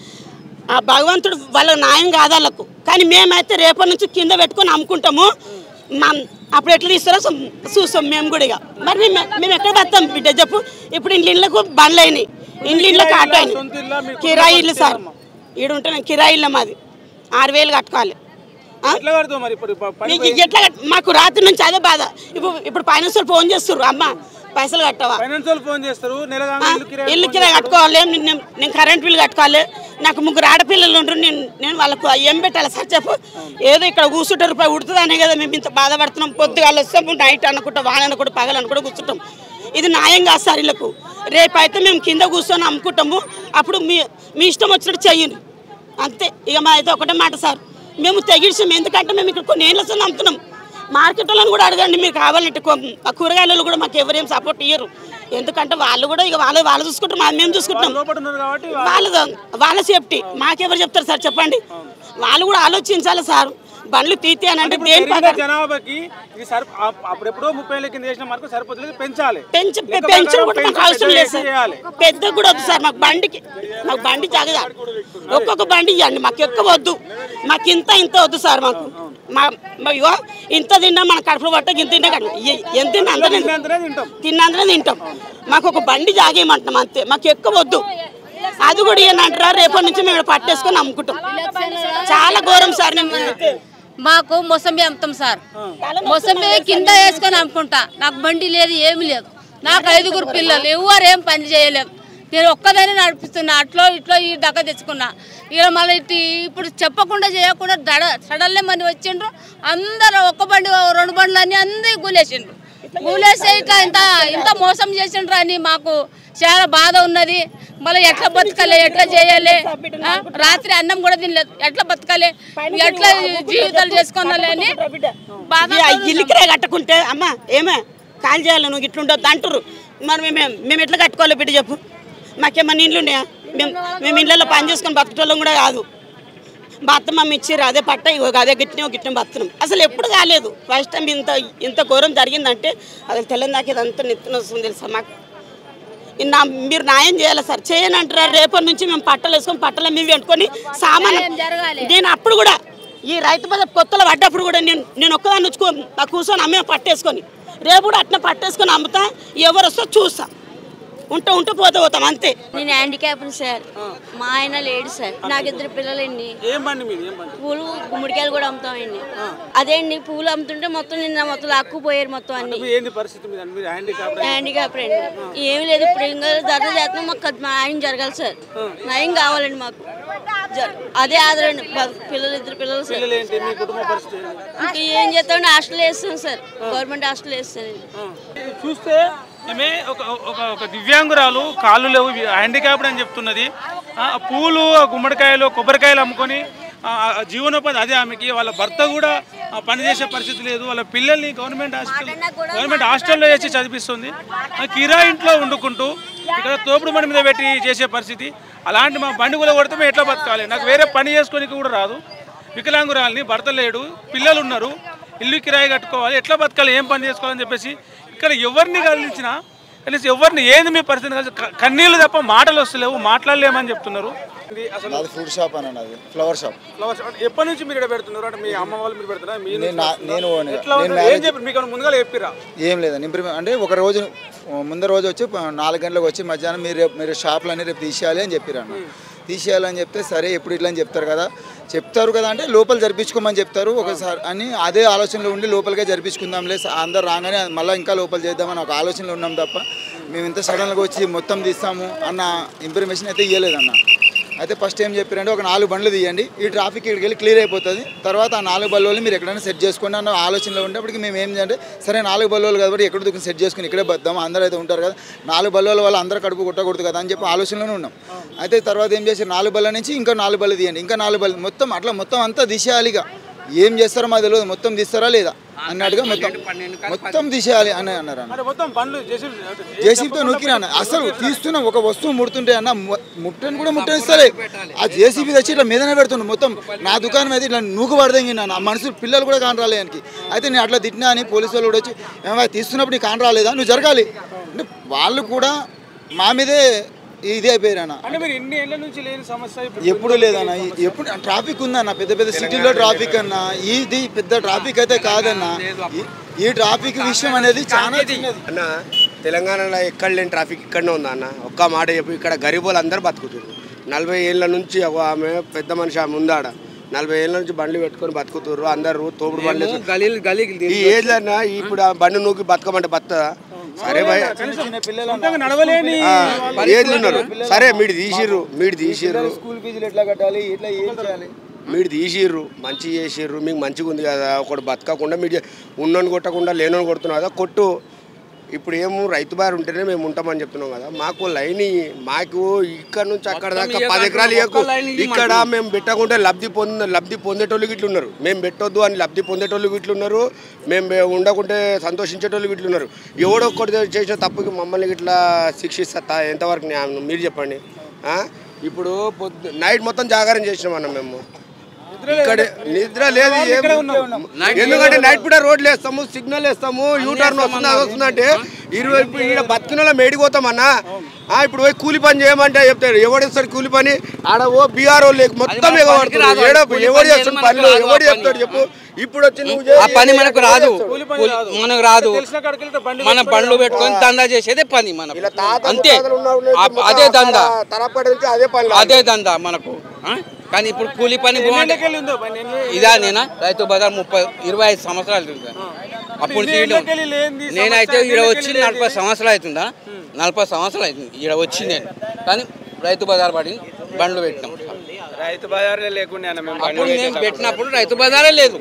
ఆ భగవంతుడు వాళ్ళ న్యాయం కాదు వాళ్ళకు కానీ మేమైతే రేపటి నుంచి కింద పెట్టుకొని అమ్ముకుంటాము మా అప్పుడు ఎట్లా తీస్తారో చూ- చూస్తాం మేము కూడా ఇక మరి మేము మేము ఎక్కడ పడతాం బిడ్డ చెప్పు ఇప్పుడు ఇండ్ల ఇళ్ళకు బండ్లు అయినాయి ఇండ్ల ఇళ్ళకి ఆటో అయినాయి సొంత ఇల్లా మీకు కిరాయి ఇల్లు సార్ ఈడ ఉంటే కిరాయి ఇల్లు మాది ఆరు వేలు కట్టుకోవాలి ఆ? ఎట్లా కడతావు మరి ఇప్పుడు ప- పని నీకు ఎట్లా కట్- మాకు రాత్రి నుంచి అదే బాధ ఇప్పుడు ఇప్పుడు ఫైనాన్స్ వాళ్ళు ఫోన్ చేస్తారు అమ్మ పైసలు కట్టవా ఫైనాన్స్ వాళ్ళు ఫోన్ చేస్తారు నెల ఆ? కాగానే ఇల్లు కిరాయి ఇల్లు కిరాయి కట్టుకోవాలి నేను నేను- నేను కరెంట్ బిల్ కట్టుకోవాలి నాకు ముగ్గురు ఆడపిల్లలు ఉండరు నేను నేను వాళ్ళకు ఏం పెట్టాలి సార్ చెప్పు ఏదో ఇక్కడ కూర్చుంటే రూపాయి ఉడుతుందనే కదా మేము ఇంత బాధపడుతున్నాం పొద్దుగాలు వస్తాం నైట్ అనుకుంటా వాన అనుకుంటా పగలు అనుకుంటా కూర్చుంటాం ఇది న్యాయం కాదు సార్ వీళ్ళకు రేపు అయితే మేము కింద కూర్చొని అమ్ముకుంటాము అప్పుడు మీ మీ ఇష్టం వచ్చినట్టు చెయ్యండి అంతే ఇక మా అయితే ఒకటే మాట సార్ మేము తెగించాం ఎందుకంటే మేము ఇక్కడ కొన్ని ఏళ్ళ వస్తుంది అమ్ముతున్నాం మార్కెట్ వాళ్ళని కూడా అడగండి మీరు కావాలంటే కొ- ఆ కూరగాయలలో కూడా మాకు ఎవరేం సపోర్ట్ ఇయ్యరు ఎందుకంటే వాళ్ళు కూడా ఇక వాళ్ళు వాళ్ళు చూసుకుంటాం మా- మేము చూసుకుంటాం లోపల ఉన్నారు కాబట్టి వాళ్ళ వాళ్ళ సేఫ్టీ మాకెవరు చెప్తారు సార్ చెప్పండి వాళ్ళు కూడా ఆలోచించాలి సార్ బండ్లు తీతే అని అంటే ఇప్పుడు దేని పెరిగిన ప్రకారం జనాభాకి ఇది సరిప అప్- అప్పుడెప్పుడో ముప్పై ఏళ్ళ కింద చేసిన మార్కు సరిపోతుంది పెంచాలి పెంచు లెక్క పెంచడం ప్రకారం కూడా మాకు పెంచి అవసరం పెద్దగా లేదు సార్ చేయాలి. పెద్ద కూడా వద్దు సార్ మాకు బండికి మాకు బండి జాగదా ఒక్కొక్క బండి ఇవ్వండి మాకు ఎక్కువ వద్దు మాకు ఇంత ఇంత వద్దు సార్ మాకు మా మా ఇగో ఇంత తిన్నా మన కడుపులో పట్ట ఇంత తిన్నా కడుపు ఎ- ఎంత తిన్నా అంత తిన్నా. తిన్నంతనే తింటాం తిన్నంతనే తింటాం మాకు ఒక బండి జాగేయమంటున్నాం అంతే మాకు ఎక్కువ వద్దు అది కూడా ఏంటంటారా రేపటి నుంచి మేము ఇక్కడ పట్టేసుకొని అమ్ముకుంటాం చాలా ఘోరం సార్ మేము మాకు మొసంబి అమ్ముతాం సార్ మొసంబి కింద వేసుకొని అమ్ముకుంటా నాకు బండి లేదు ఏమి లేదు నాకు ఐదుగురు పిల్లలు ఎవరు ఏం పని చేయలేం నేను ఒక్కదాన్ని నడిపిస్తున్నా అట్లో ఇట్లో ఈ దక్క తెచ్చుకున్నా ఇక మళ్ళీ ఇటు ఇప్పుడు చెప్పకుండా చేయకుండా దడ సడన్లే మంది వచ్చిండ్రు అందరూ ఒక్క బండి రెండు బండ్లు అన్ని అందరి గూలేసిండ్రు గూలేసి ఇట్లా ఇంత ఇంత మోసం చేసిండ్రు అని మాకు చాలా బాధ ఉన్నది మళ్ళీ ఎట్లా బతకాలి ఎట్లా చేయాలి ఆ? రాత్రి అన్నం కూడా తినలేదు ఎట్లా బతకాలి ఎట్లా జీవితాలు చేసుకోవాలి అని బాధ ఇల్లుకిరే కట్టుకుంటే అమ్మ ఏమే కాల్ చేయాలి నువ్వు ఇట్లుండొద్దు అంటారు మరి మేము మేము ఎట్లా కట్టుకోవాలి బిడ్డ చెప్పు మాకేమన్నా ఇండ్లు ఉన్నాయా మేము మేము ఇళ్ళల్లో పని చేసుకొని బతకటోళ్ళం కూడా కాదు బతుమ్మ ఇచ్చిర్రు అదే పట్ట ఇగో అదే గిట్టిన గిట్టిన బతున్నాం అసలు ఎప్పుడు కాలేదు ఫస్ట్ టైం ఇంత ఇంత ఘోరం జరిగిందంటే అసలు తెల్లని దాకా ఇదంతా నెత్తిన వస్తుంది తెలుసా మాకు ఈ నా మీరు న్యాయం చేయాలి సార్ చేయని అంటారా రేపటి నుంచి మేము పట్టలు వేసుకొని పట్టలు మేము పెట్టుకొని సామాన్ నేను అప్పుడు కూడా ఈ రైతు బజార్ కొత్తలో పడ్డప్పుడు కూడా నేను నేను ఒక్కదాన్ని వచ్చుకో నా కూర్చొని అమ్మే పట్టేసుకొని రేపు కూడా అట్లా పట్టేసుకొని అమ్ముతా ఎవరు వస్తో చూస్తా ఉంటే ఉంటే పోతే పోతాం అంతే నేను హ్యాండిక్యాప్ సార్ మా ఆయన లేడు సార్ నాకు ఇద్దరు పిల్లలండి ఏం బండి మీది ఏం బండి పూలు గుమ్మడికాయలు కూడా అమ్ముతామండి అదే అండి పూలు అమ్ముతుంటే మొత్తం నిన్న మొత్తం లాక్కుపోయారు మొత్తం అన్ని ఇప్పుడు ఏంది పరిస్థితి మీద మీరు హ్యాండిక్యాప్ హ్యాండిక్యాప్ అండి ఏమి లేదు ఇప్పుడు ఇంకా ధర చేస్తున్నాం మాకు అది న్యాయం జరగాలి సార్ న్యాయం కావాలండి మాకు జ- అదే ఆదరండి పిల్లలు ఇద్దరు పిల్లలు సార్ పిల్లలు ఏంటి మీ కుటుంబ పరిస్థితి ఏంటి? ఇంకా ఏం చేస్తామండి హాస్టల్ వేస్తాం సార్ గవర్నమెంట్ హాస్టల్ వేస్తానండి ఇది చూస్తే ఈమె ఒక ఒక ఒక దివ్యాంగురాలు కాళ్ళు లేవు హ్యాండిక్యాప్డ్ అని చెప్తున్నది ఆ, పూలు ఆ గుమ్మడికాయలు కొబ్బరికాయలు అమ్ముకొని ఆ, ఆ జీవనోపాధి అదే ఆమెకి వాళ్ళ భర్త కూడా ఆ, పనిచేసే పరిస్థితి లేదు వాళ్ళ పిల్లల్ని గవర్నమెంట్ హాస్టల్ గవర్నమెంట్ హాస్టల్లో వేసి చదివిస్తుంది ఆ, కిరాయి ఇంట్లో వండుకుంటూ ఇక్కడ తోపుడు బండి మీద పెట్టి చేసే పరిస్థితి అలాంటి మా బండి కూడా కొడితే మేము ఎట్లా బతకాలి నాకు వేరే పని చేసుకోనికి కూడా రాదు వికలాంగురాల్ని భర్త లేడు పిల్లలు ఉన్నారు ఇల్లు కిరాయి కట్టుకోవాలి ఎట్లా బతకాలి ఏం పని చేసుకోవాలని చెప్పేసి ఇక్కడ ఎవరిని కలిసినా కనీసం ఎవరిని ఏంది మీ పరిస్థితి కలిసి క- కన్నీళ్ళు తప్ప మాటలు వస్తలేవు మాట్లాడలేమని చెప్తున్నారు ఇది అసలు నాది ఫ్రూట్ షాప్ అని అది ఫ్లవర్ షాప్ ఫ్లవర్స్ అంటే ఎప్పటి నుంచి మీరు ఇక్కడ పెడుతున్నారు అంటే మీ అమ్మ వాళ్ళు మీరు పెడుతున్నారు మీ నేను నా- నేను ఓన్ గా. ఎట్లా నేను ఉంటుంది? ఏం మ్యారేజ్ చెప్పి మీకు ఏమైనా ముందుగా చెప్పిరా ఏం లేదండి ఇంప్రూవ్ అంటే ఒక రోజు ముందర రోజు వచ్చి ప- నాలుగు గంటలకు వచ్చి మధ్యాహ్నం మీరు రేపు మీరు షాపులన్నీ రేపు తీసేయాలి అని చెప్పిరన్న తీసేయాలని చెప్తే సరే ఎప్పుడు ఇట్లా అని చెప్తారు కదా చెప్తారు కదా అంటే లోపల జరిపించుకోమని చెప్తారు ఒకసారి అని అదే ఆలోచనలో ఉండి లోపలికే జరిపించుకుందాంలే స- అందరు రాగానే మళ్ళీ ఇంకా లోపల చేద్దామని ఒక ఆలోచనలో ఉన్నాం తప్ప మేము ఇంత సడన్గా వచ్చి మొత్తం తీస్తాము అన్న ఇన్ఫర్మేషన్ అయితే ఇవ్వలేదన్న అయితే ఫస్ట్ ఏం చెప్పారంటే ఒక నాలుగు బండ్లు తీయండి ఈ ట్రాఫిక్ ఇక్కడికి వెళ్ళి క్లియర్ అయిపోతుంది తర్వాత ఆ నాలుగు బల్లోలు మీరు ఎక్కడైనా సెట్ చేసుకోండి అన్న ఆలోచనలో ఉండేప్పటికి మేము ఏం చేయాలంటే సరే నాలుగు బల్లోలు కాబట్టి ఎక్కడ దుఃఖం సెట్ చేసుకుని ఇక్కడే బద్దాం అందరూ అయితే ఉంటారు కదా నాలుగు బల్లోల వాళ్ళు అందరూ కడుపు కొట్టకూడదు కదా అని చెప్పి ఆలోచనలోనే ఉన్నాం అయితే తర్వాత ఏం చేశారు నాలుగు బల్ల నుంచి ఇంకా నాలుగు బళ్ళు తీయండి ఇంకా నాలుగు బళ్ళు మొత్తం అట్లా మొత్తం అంతా తీసేయాలిగా ఏం చేస్తారో మాకు తెలియదు మొత్తం తీస్తారా లేదా అన్నట్టుగా మొత్తం మొత్తం తీసేయాలి అని అన్నారు అన్న అంటే మొత్తం బండ్లు చేసి జేసీబీతో నొక్కినా అసలు తీస్తున్నా ఒక వస్తువు ముడుతుంటే అన్న ము- ముట్టని కూడా ముట్టనిస్తలే ఆ జేసీబీ తెచ్చి ఇట్లా మీదనే పెడుతుండు మొత్తం నా దుకాణం అయితే ఇట్లా నూకు పడదంగి నా మనుషులు పిల్లలు కూడా కాని రాలే ఆయనకి అయితే నేను అట్లా తిట్టినా అని పోలీసు వాళ్ళు కూడా వచ్చి ఏమో తీస్తున్నప్పుడు నీకు కాని రాలేదా నువ్వు జరగాలి అంటే వాళ్ళు కూడా మా మీదే ఇదే అయిపోయారు అన్న అంటే మీరు ఎన్ని ఏళ్ళ నుంచి లేని సమస్య ఇప్పుడు ఎప్పుడు లేదన్న ఈ- ఎప్పుడు ట్రాఫిక్ ఉందన్న పెద్ద పెద్ద సిటీలో ట్రాఫిక్ అన్న ఇది పెద్ద ట్రాఫిక్ అయితే కాదన్న ఈ- ఈ ట్రాఫిక్ విషయం అనేది చాలా చిన్నది అన్న తెలంగాణలో ఎక్కడ లేని ట్రాఫిక్ ఇక్కడనే ఉందా అన్న ఒక్క మాట చెప్పు ఇక్కడ గరీబులు అందరూ బతుకుతున్నారు నలభై ఏళ్ళ నుంచి ఒక ఆమె పెద్ద మనిషి ఆమె ఉందాడ నలభై ఏళ్ళ నుంచి బండ్లు పెట్టుకొని బతుకుతుర్రు అందరూ తోపుడు బండ్లు వేసుకొని- ఈ ఏజ్ అన్న ఇప్పుడు ఆ బండి నూకి బతకమంటే బతుకదా సరే భయ సొంతంగా నడవలేని ఏజ్ ఉన్నారు సరే మీరు తీసిర్రు మీరు తీసిర్రు స్కూల్ ఫీజులు ఎట్లా కట్టాలి ఎట్లా ఏం చేయాలి మీరు తీసిర్రు మంచి చేసిర్రు మీకు మంచిగా ఉంది కదా ఒకటి బతకకుండా మీరు ఉన్నోని కొట్టకుండా లేనోని కొడుతున్నావు కదా కొట్టు ఇప్పుడు ఏమో రైతు బారి ఉంటేనే మేము ఉంటామని చెప్తున్నాం కదా మాకు లైన్ ఇయ్యి. మాకు ఇక్కడ నుంచి అక్కడ దాకా పది ఎకరాలు ఇవ్వకు ఇక్కడ మేము పెట్టకుంటే లబ్ధి పొంద లబ్ధి పొందేటోళ్ళు గిట్లు ఉన్నారు మేము పెట్టొద్దు అని లబ్ధి పొందేటోళ్ళు గిట్లు ఉన్నారు మేము బే- ఉండకుంటే సంతోషించేటోళ్ళు గిట్లు ఉన్నారు ఎవడో ఒక్కటి చేసిన తప్పుకి మమ్మల్ని ఇట్లా శిక్షిస్తా ఎంతవరకు న్యాయం మీరు చెప్పండి ఆ? ఇప్పుడు పొద్దు నైట్ మొత్తం జాగారం చేసినాం అన్న మేము ఇక్కడ నిద్ర లేదు ఏం- ఎందుకంటే నైట్ పూట రోడ్లు వేస్తాము సిగ్నల్ వేస్తాము యూ టర్న్ వస్తుంది అది వస్తుంది అంటే ఇరవై ఇప్పుడు ఈడ బతికిన మేడిపోతాం అన్న ఆ, ఇప్పుడు పోయి కూలి పని చేయమంటే చెప్తాడు ఎవడేస్తాడు కూలి పని ఆడ ఓ బీఆర్ లేక మొత్తం ఎగబడుతుంది ఏడో ఎవడు చేస్తాడు పనులు ఎవడు చెప్తాడు చెప్పు ఇప్పుడు వచ్చి నువ్వు ఆ పని మనకు రాదు మనకు రాదు తెలిసిన కాడికి వెళ్తే బండి మన బండ్లు పెట్టుకొని దందా చేసేదే పని మన అంతే తాతలు ఉన్న- ఆ- అదే దందా తరపడి నుంచి అదే పని అదే దందా మనకు ఆ? కానీ ఇప్పుడు కూలి పని బాగుంటే ఎన్నికెళ్ళి ఉందో బండి ఎన్ని- ఇదా నేనా రైతు బజార్ ముప్పై ఇరవై ఐదు సంవత్సరాలు తిరిగా అప్పుడు ఇన్ని చేయడం ఏళ్ళకెళ్ళి లేనిది సమస్య, నేనైతే ఇన్ని ఈడ ఏళ్ళకెళ్ళి వచ్చి లేనిది. నలభై సంవత్సరాలు అవుతుందా నలభై సంవత్సరాలు అవుతుంది ఈడ వచ్చి నేను కానీ రైతు బజార్ పడి బండ్లు పెట్టినాం రైతు బజార్లే లేకుండా అన్న మేము అప్పుడు నేను పెట్టినప్పుడు రైతు బజారే లేదు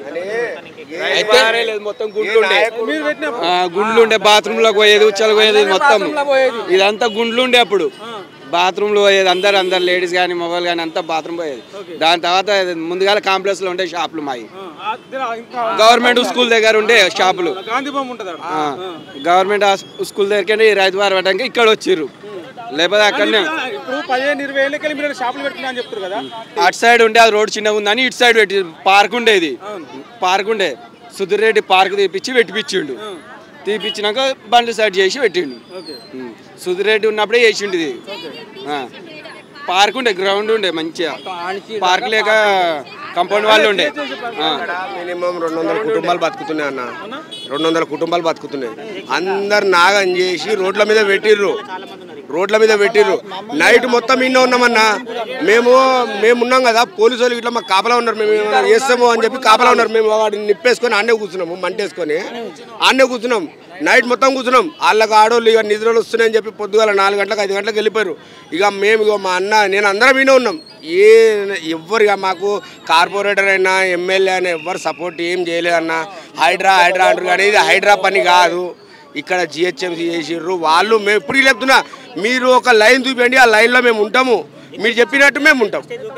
రైతు బజారే లేదు మొత్తం గుండ్లుండే మీరు పెట్టినప్పుడు ఆ, గుండ్లుండే బాత్రూమ్ లోకి పోయేది ఉచ్చలకు పోయేది ఇది మొత్తం bathroom లో పోయేది. ఇదంతా గుండ్లుండే అప్పుడు బాత్రూమ్ లో పోయేది అందరు అందరు లేడీస్ కానీ మొబైల్ కానీ అంతా బాత్రూమ్ పోయేది దాని తర్వాత ముందుగా కాంప్లెక్స్ లో ఉండే షాపులు మాయి ఆ, దిన- ఇంకా గవర్నమెంట్ స్కూల్ దగ్గర ఉండే షాపులు గాంధీ బొమ్మ ఉంటుంది ఆడ. ఆ, గవర్నమెంట్ హాస్- స్కూల్ దగ్గరికి రైతు వారు పెట్టడానికి ఇక్కడ వచ్చిర్రు లేకపోతే అక్కడనే ఇప్పుడు పదిహేను ఇరవై ఏళ్ళకెళ్ళి మీరు షాపులు పెట్టుకున్నా అని చెప్తారు కదా అటు సైడ్ ఉండే అది రోడ్ చిన్నగా ఉందని ఇటు సైడ్ పెట్టి పార్క్ ఉండేది పార్క్ ఉండే సుధీర్ రెడ్డి పార్క్ తీపిచ్చి పెట్టిపించిండు తీపిచ్చినాక బండ్లు సైడ్ చేసి పెట్టిండు ఉం. సుధీర్ రెడ్డి ఉన్నప్పుడే చేసిండు ఇది ఆ. పార్క్ ఉండే గ్రౌండ్ ఉండే మంచిగా పార్క్ లేక కంపౌండ్ వాళ్ళు ఉండే ఆ. మినిమం రెండు వందల కుటుంబాలు బతుకుతున్నాయి అన్న రెండు వందల కుటుంబాలు బతుకుతున్నాయి అందరు నాగం చేసి రోడ్ల మీద పెట్టిర్రు రోడ్ల మీద పెట్టిర్రు నైట్ మొత్తం ఇన్న ఉన్నామన్నా మేము మేము ఉన్నాం కదా పోలీసు వాళ్ళు ఇట్లా మాకు కాపలా ఉన్నారు మేము ఏమైనా చేస్తాము అని చెప్పి కాపలా ఉన్నారు మేము వాడిని నిప్పేసుకొని ఆడే కూర్చున్నాము మంటేసుకొని ఆడే కూర్చున్నాం నైట్ మొత్తం కూర్చున్నాం వాళ్ళకి ఆడోళ్ళు ఇక నిద్రలు వస్తున్నాయని చెప్పి పొద్దుగాల నాలుగు గంటలకు ఐదు గంటలకు వెళ్ళిపోయారు ఇక మేము ఇక మా అన్న నేను అందరం వినే ఉన్నాం ఏ ఎవ్వరు ఇక మాకు కార్పొరేటర్ అయినా ఎమ్మెల్యే అయినా ఎవ్వరు సపోర్ట్ ఏం చేయలేదన్న హైడ్రా హైడ్రా అంటారు కానీ ఇది హైడ్రా పని కాదు ఇక్కడ జిహెచ్ఎంసీ చేసిర్రు వాళ్ళు మేము ఇప్పుడు చెప్తున్నా మీరు ఒక లైన్ చూపించండి ఆ లైన్లో మేము ఉంటాము మీరు చెప్పినట్టు మేము ఉంటాం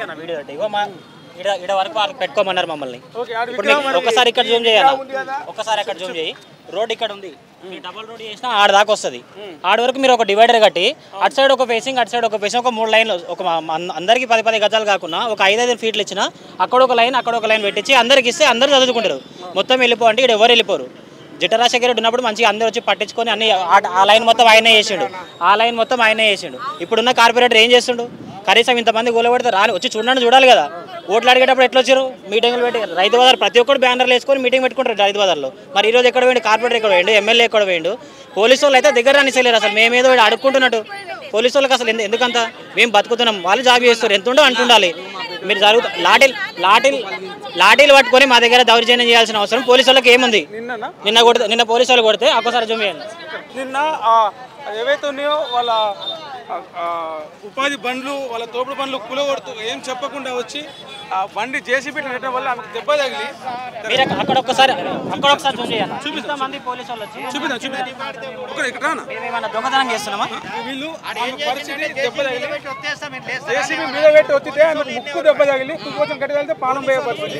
ఇడ ఇడ వరకు వాళ్ళు పెట్టుకోమన్నారు మమ్మల్ని ఓకే, ఆడ ఇప్పుడు విగ్రహం మీకు మనకి ఒకసారి ఇక్కడ జూమ్ చేయాలి ఉంది కదా? ఒకసారి అక్కడ జూమ్ చేయి రోడ్ ఇక్కడ ఉంది మీ డబల్ రోడ్ చేసినా ఆడ దాకా వస్తుంది ఆడ వరకు మీరు ఒక డివైడర్ కట్టి అటు సైడ్ ఒక ఫేసింగ్ అటు సైడ్ ఒక ఫేసింగ్ ఒక మూడు లైన్లు ఒక మ- మ- అందరికీ పది పది గజాలు కాకుండా ఒక ఐదు ఐదు ఫీట్లు ఇచ్చిన అక్కడ ఒక లైన్ అక్కడ ఒక లైన్ పెట్టించి అందరికి ఇస్తే అందరు చదువుకుంటారు మొత్తం వెళ్ళిపో అంటే ఇక్కడ ఎవరు వెళ్ళిపోరు జటరాజశేఖర రెడ్డి ఉన్నప్పుడు మంచిగా అందరూ వచ్చి పట్టించుకొని అన్ని ఆ- ఆ లైన్ మొత్తం ఆయనే చేసిండు ఆ లైన్ మొత్తం ఆయనే చేసిండు ఇప్పుడున్న కార్పొరేటర్ ఏం చేస్తుండు కనీసం ఇంతమంది గోలబడితే రాలి వచ్చి చూడండి చూడాలి కదా ఓట్లు అడిగేటప్పుడు ఎట్లా వచ్చారు మీటింగ్లు పెట్టి రైతు బజార్ ప్రతి ఒక్కరు బ్యానర్లు వేసుకొని మీటింగ్ పెట్టుకుంటారు రైతు బజార్లో మరి ఈ రోజు ఎక్కడ పోయిండు కార్పొరేటర్ ఎక్కడ పోయిండు ఎమ్మెల్యే ఎక్కడ పోయిండు పోలీసు వాళ్ళు అయితే దగ్గర రానిసలేరు అసలు మేమేదో ఈడ అడుక్కుంటున్నట్టు పోలీసు వాళ్ళకి అసలు ఎందు- ఎందుకంత మేము బతుకుతున్నాం వాళ్ళు జాబ్ చేస్తారు ఎంత ఉండో అంటుండాలి మీరు జరుగుతా లాఠీలు లాఠీలు లాఠీలు పట్టుకొని మా దగ్గర దౌర్జన్యం చేయాల్సిన అవసరం పోలీసు వాళ్ళకి ఏముంది నిన్ననా? నిన్న కొడితే నిన్న పోలీసు వాళ్ళు కొడితే ఒక్కసారి జూమ్ చేయండి నిన్న ఆ, ఏవైతే ఉన్నాయో వాళ్ళ ఆ, ఆ, ఉపాధి బండ్లు వాళ్ళ తోపుడు బండ్లు కూలగొడుతూ ఏం చెప్పకుండా వచ్చి ఆ బండి జేసీబీ పెట్టడం వల్ల ఆమెకు దెబ్బ తగిలి మీరు అక్క- అక్కడ ఒక్కసారి అక్కడ ఒకసారి జూమ్ చేయాలి చూపిస్తాం మంది పోలీసు వాళ్ళు వచ్చి చూపిద్దాం చూపిద్దాం ఇక్కడ ఇక్కడ రానా మేమేమన్నా దొంగతనం చేస్తున్నామా వీళ్ళు ఆమె పరిస్థితి దెబ్బ తగిలి జేసీబీ మీద పెట్టి వచ్చితే ఆమెకు ముక్కు దెబ్బ తగిలి కొంచెం గట్టి తగిలితే పాలం పోయే పరిస్థితి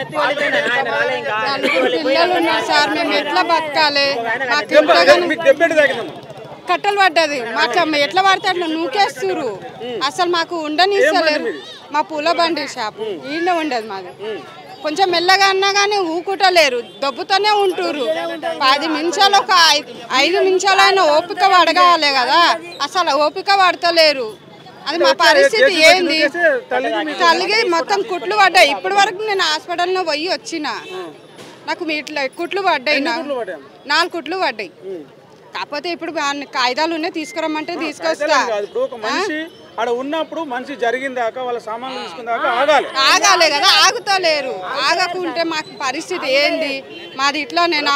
పిల్లలు ఉన్నారు సార్ మేము ఎట్లా బతకాలి మాకు దెబ్బ ఇంతగానో మీకు దెబ్బ ఎటు తగిలిందమ్మా కట్టలు పడ్డది మాకు అమ్మ ఎట్లా పడితే అట్లా నూకేస్తురు అసలు మాకు ఉండనిస్తలేరు మా పూల బండి షాప్ ఈయన ఉండదు మాది కొంచెం మెల్లగా అన్నా కానీ ఊకుటలేరు దొబ్బుతూనే ఉంటురు పది నిమిషాలు ఒక ఐ- ఐదు నిమిషాలైనా ఓపిక పడగాలి కదా అసలు ఓపిక పడతలేరు అది మా పరిస్థితి ఏంది తల్లికి మొత్తం కుట్లు పడ్డాయి ఇప్పటి వరకు నేను హాస్పిటల్లో పోయి వచ్చిన నాకు మీ ఇట్లా కుట్లు పడ్డాయి నా- నాలుగు కుట్లు పడ్డాయి కాకపోతే ఇప్పుడు అన్ని కాగితాలు ఉన్నాయి తీసుకురమ్మంటే తీసుకొస్తా కాదు ఇప్పుడు ఒక మనిషి ఆడ ఉన్నప్పుడు మనిషి జరిగిందాక వాళ్ళ సామాన్లు తీసుకున్నాక ఆగాలి ఆగాలి కదా ఆగుతలేరు ఆగకుంటే మాకు పరిస్థితి ఏంది మాది ఇట్లా నేను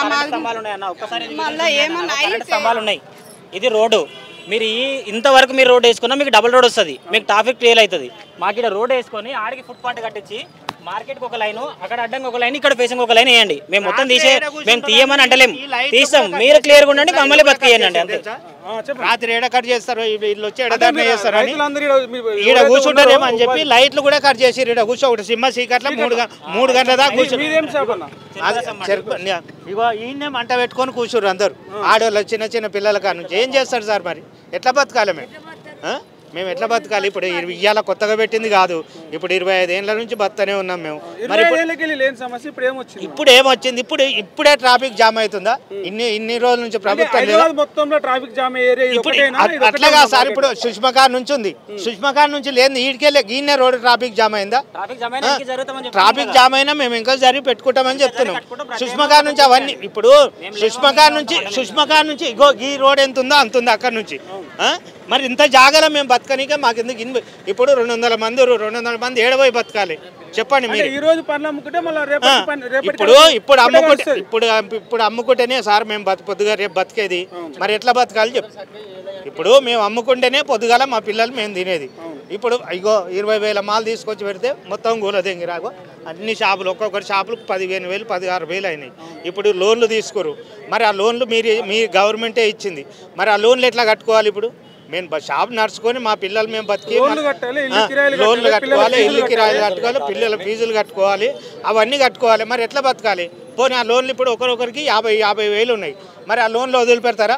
మళ్ళీ ఏమన్నా కరెంట్ అయితే స్తంభాలు ఉన్నాయి ఇది రోడ్డు మీరు ఈ ఇంతవరకు మీరు రోడ్ వేసుకున్నా మీకు డబుల్ రోడ్ వస్తుంది మీకు ట్రాఫిక్ క్లియర్ అవుతుంది మాకు ఇక్కడ రోడ్ వేసుకొని ఆడికి ఫుట్ పాత్ కట్టించి మార్కెట్కి ఒక లైన్ అక్కడ అడ్డంగా ఒక లైన్ ఇక్కడ ఫేసింగ్ ఒక లైన్ వేయండి మేము మొత్తం తీసే మేము తీయమని అంటలేం తీస్తాం మీరు క్లియర్గా ఉండండి మమ్మల్ని బతికేయండి అంతే రాత్రి ఏడ కట్ చేస్తారు ఈ వీళ్ళు వచ్చి ఎడదారిన చేస్తారని రైతులందరూ ఈడ మీ- ఈడ ఎవరైతే కూర్చుంటారేమో ఉన్నారో అని చెప్పి లైట్లు కూడా కట్ చేసి ఈడ కూర్చో ఒకటి సింహ సీకట్ల మూడు గం- మూడు గంటల దాకా కూర్చుని మీదేం షాప్ అన్న అది చెరుకు ఇగో ఈయన్నే మంట పెట్టుకొని కూర్చుర్రు అందరు ఆడవాళ్ళు చిన్న చిన్న పిల్లల కాడ నుంచి ఏం చేస్తారు సార్ మరి ఎట్లా బతకాలి మేము ఆ? మేము ఎట్లా బతకాలి ఇప్పుడు ఇరవై- ఇవాళ కొత్తగా పెట్టింది కాదు ఇప్పుడు ఇరవై ఐదు ఏళ్ళ నుంచి బతనే ఉన్నాం మేము మరి ఇరవై ఇప్పుడు ఐదేళ్ళకి వెళ్ళి లేని సమస్య ఇప్పుడు ఏమొచ్చింది ఇప్పుడు ఏమొచ్చింది ఇప్పుడు ఇప్పుడే ట్రాఫిక్ జామ్ అవుతుందా ఇన్ని ఇన్ని రోజుల నుంచి ప్రభుత్వం లేదా హైదరాబాద్ మొత్తంలో ట్రాఫిక్ జామ్ ఏరియా ఇది ఇప్పుడు ఒకటేనా? అట్- ఇది ఒకటే అట్లాగా ఉందా సార్ మార్కెట్? ఇప్పుడు సుష్మకార్ నుంచి ఉంది సుష్మకార్ నుంచి లేదు ఈడికెళ్ళి ఈయనే రోడ్ ట్రాఫిక్ జామ్ అయిందా ట్రాఫిక్ జామ్ అయినా ఇంక జరుగుతామని చెప్తున్నాం ట్రాఫిక్ జామ్ అయినా మేము ఇంకా జరిగి పెట్టుకుంటామని చెప్తున్నాం సుష్మకార్ నుంచి అవన్నీ ఇప్పుడు సుష్మకార్ నుంచి సుష్మకార్ నుంచి ఇగో ఈ రోడ్ ఎంత ఉందో అంత ఉంది అక్కడ నుంచి ఆ? మరి ఇంత జాగాలో మేము బతకనిక మాకు ఎందుకు ఇన్- ఇప్పుడు రెండు వందల మంది రెండు వందల మంది ఏడబోయి బతకాలి చెప్పండి అంటే మీరు ఈ రోజు పనులు అమ్ముకుంటే మళ్ళీ ఆ, రేపటి పని రేపటి ఇప్పుడు ఇప్పుడు అమ్ముకుంటే వస్తుంది. ఇప్పుడు ఇప్పుడు అమ్ముకుంటేనే సార్ మేము బతు పొద్దుగా రేపు బతికేది మరి ఎట్లా బతకాలి చెప్పు ఇప్పుడు మేము అమ్ముకుంటేనే పొద్దుగాల మా పిల్లలు మేము తినేది ఇప్పుడు ఇగో ఇరవై వేల మాలు తీసుకొచ్చి పెడితే మొత్తం గూలదెంగి రాగో అన్ని షాపులు ఒక్కొక్కరి షాపులు పదిహేను వేలు పదిహారు వేలు అయినాయి ఇప్పుడు లోన్లు తీసుకోరు మరి ఆ లోన్లు మీరు మీ గవర్నమెంటే ఇచ్చింది మరి ఆ లోన్లు ఎట్లా కట్టుకోవాలి ఇప్పుడు మేము బ- షాప్ నడుచుకొని మా పిల్లలు మేము బతికి లోన్లు కట్టాలి, ఇల్లు ఆ, కిరాయిలు లోన్లు కట్టాలి, కట్టుకోవాలి పిల్లల ఇల్లు ఫీజులు కిరాయిలు కట్టాలి. కట్టుకోవాలి పిల్లల ఫీజులు కట్టుకోవాలి అవన్నీ కట్టుకోవాలి మరి ఎట్లా బతకాలి పోనీ ఆ లోన్లు ఇప్పుడు ఒకరొకరికి యాభై యాభై వేలు ఉన్నాయి మరి ఆ లోన్లు వదిలిపెడతారా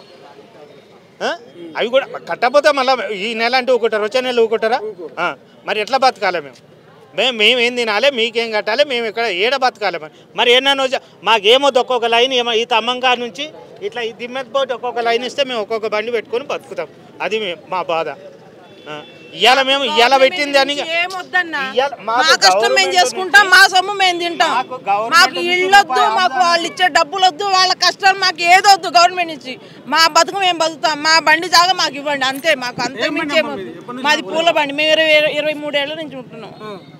ఆ? అవి కూడా కట్టకపోతే మళ్ళీ ఈ నెల అంటే ఊకుంటారు వచ్చే నెల ఊకుంటారా ఆ, మరి ఎట్లా బతకాలి మేము మేము మేము ఏం తినాలి మీకేం కట్టాలి మేము ఇక్కడ ఏడ బతకాలి మరి మరి ఏమన్నా మాకేమొద్దు ఒక్కొక్క లైన్ ఏమో ఈ తమ్మంగారు నుంచి ఇట్లా ఈ దిమ్మెత్ పోటీ ఒక్కొక్క లైన్ ఇస్తే మేము ఒక్కొక్క బండి పెట్టుకొని బతుకుతాం అది మే- మా బాధ ఆ, ఇవాళ మేము ఇవాళ పెట్టింది అని ఏమొద్దన్నా ఇయ్యాల- మాకు మా కష్టం మేము గవర్నమెంట్ చేసుకుంటాం మా సొమ్ము మేము తింటాం మాకు ఇళ్ళొద్దు మాకు వాళ్ళు ఇచ్చే డబ్బులు వద్దు వాళ్ళ కష్టాలు మాకు ఏదొద్దు గవర్నమెంట్ నుంచి మా బతుకు మేము బతుకుతాం మా బండి జాగా మాకు ఇవ్వండి అంతే మాకు అంతే ఏం బండి మించి అమ్మా ఏమొద్దు. మీది? ఎప్పటి నుంచి మాది పూల బండి మేము ఇరవై ఇరవై మూడేళ్ల నుంచి ఉంటున్నాం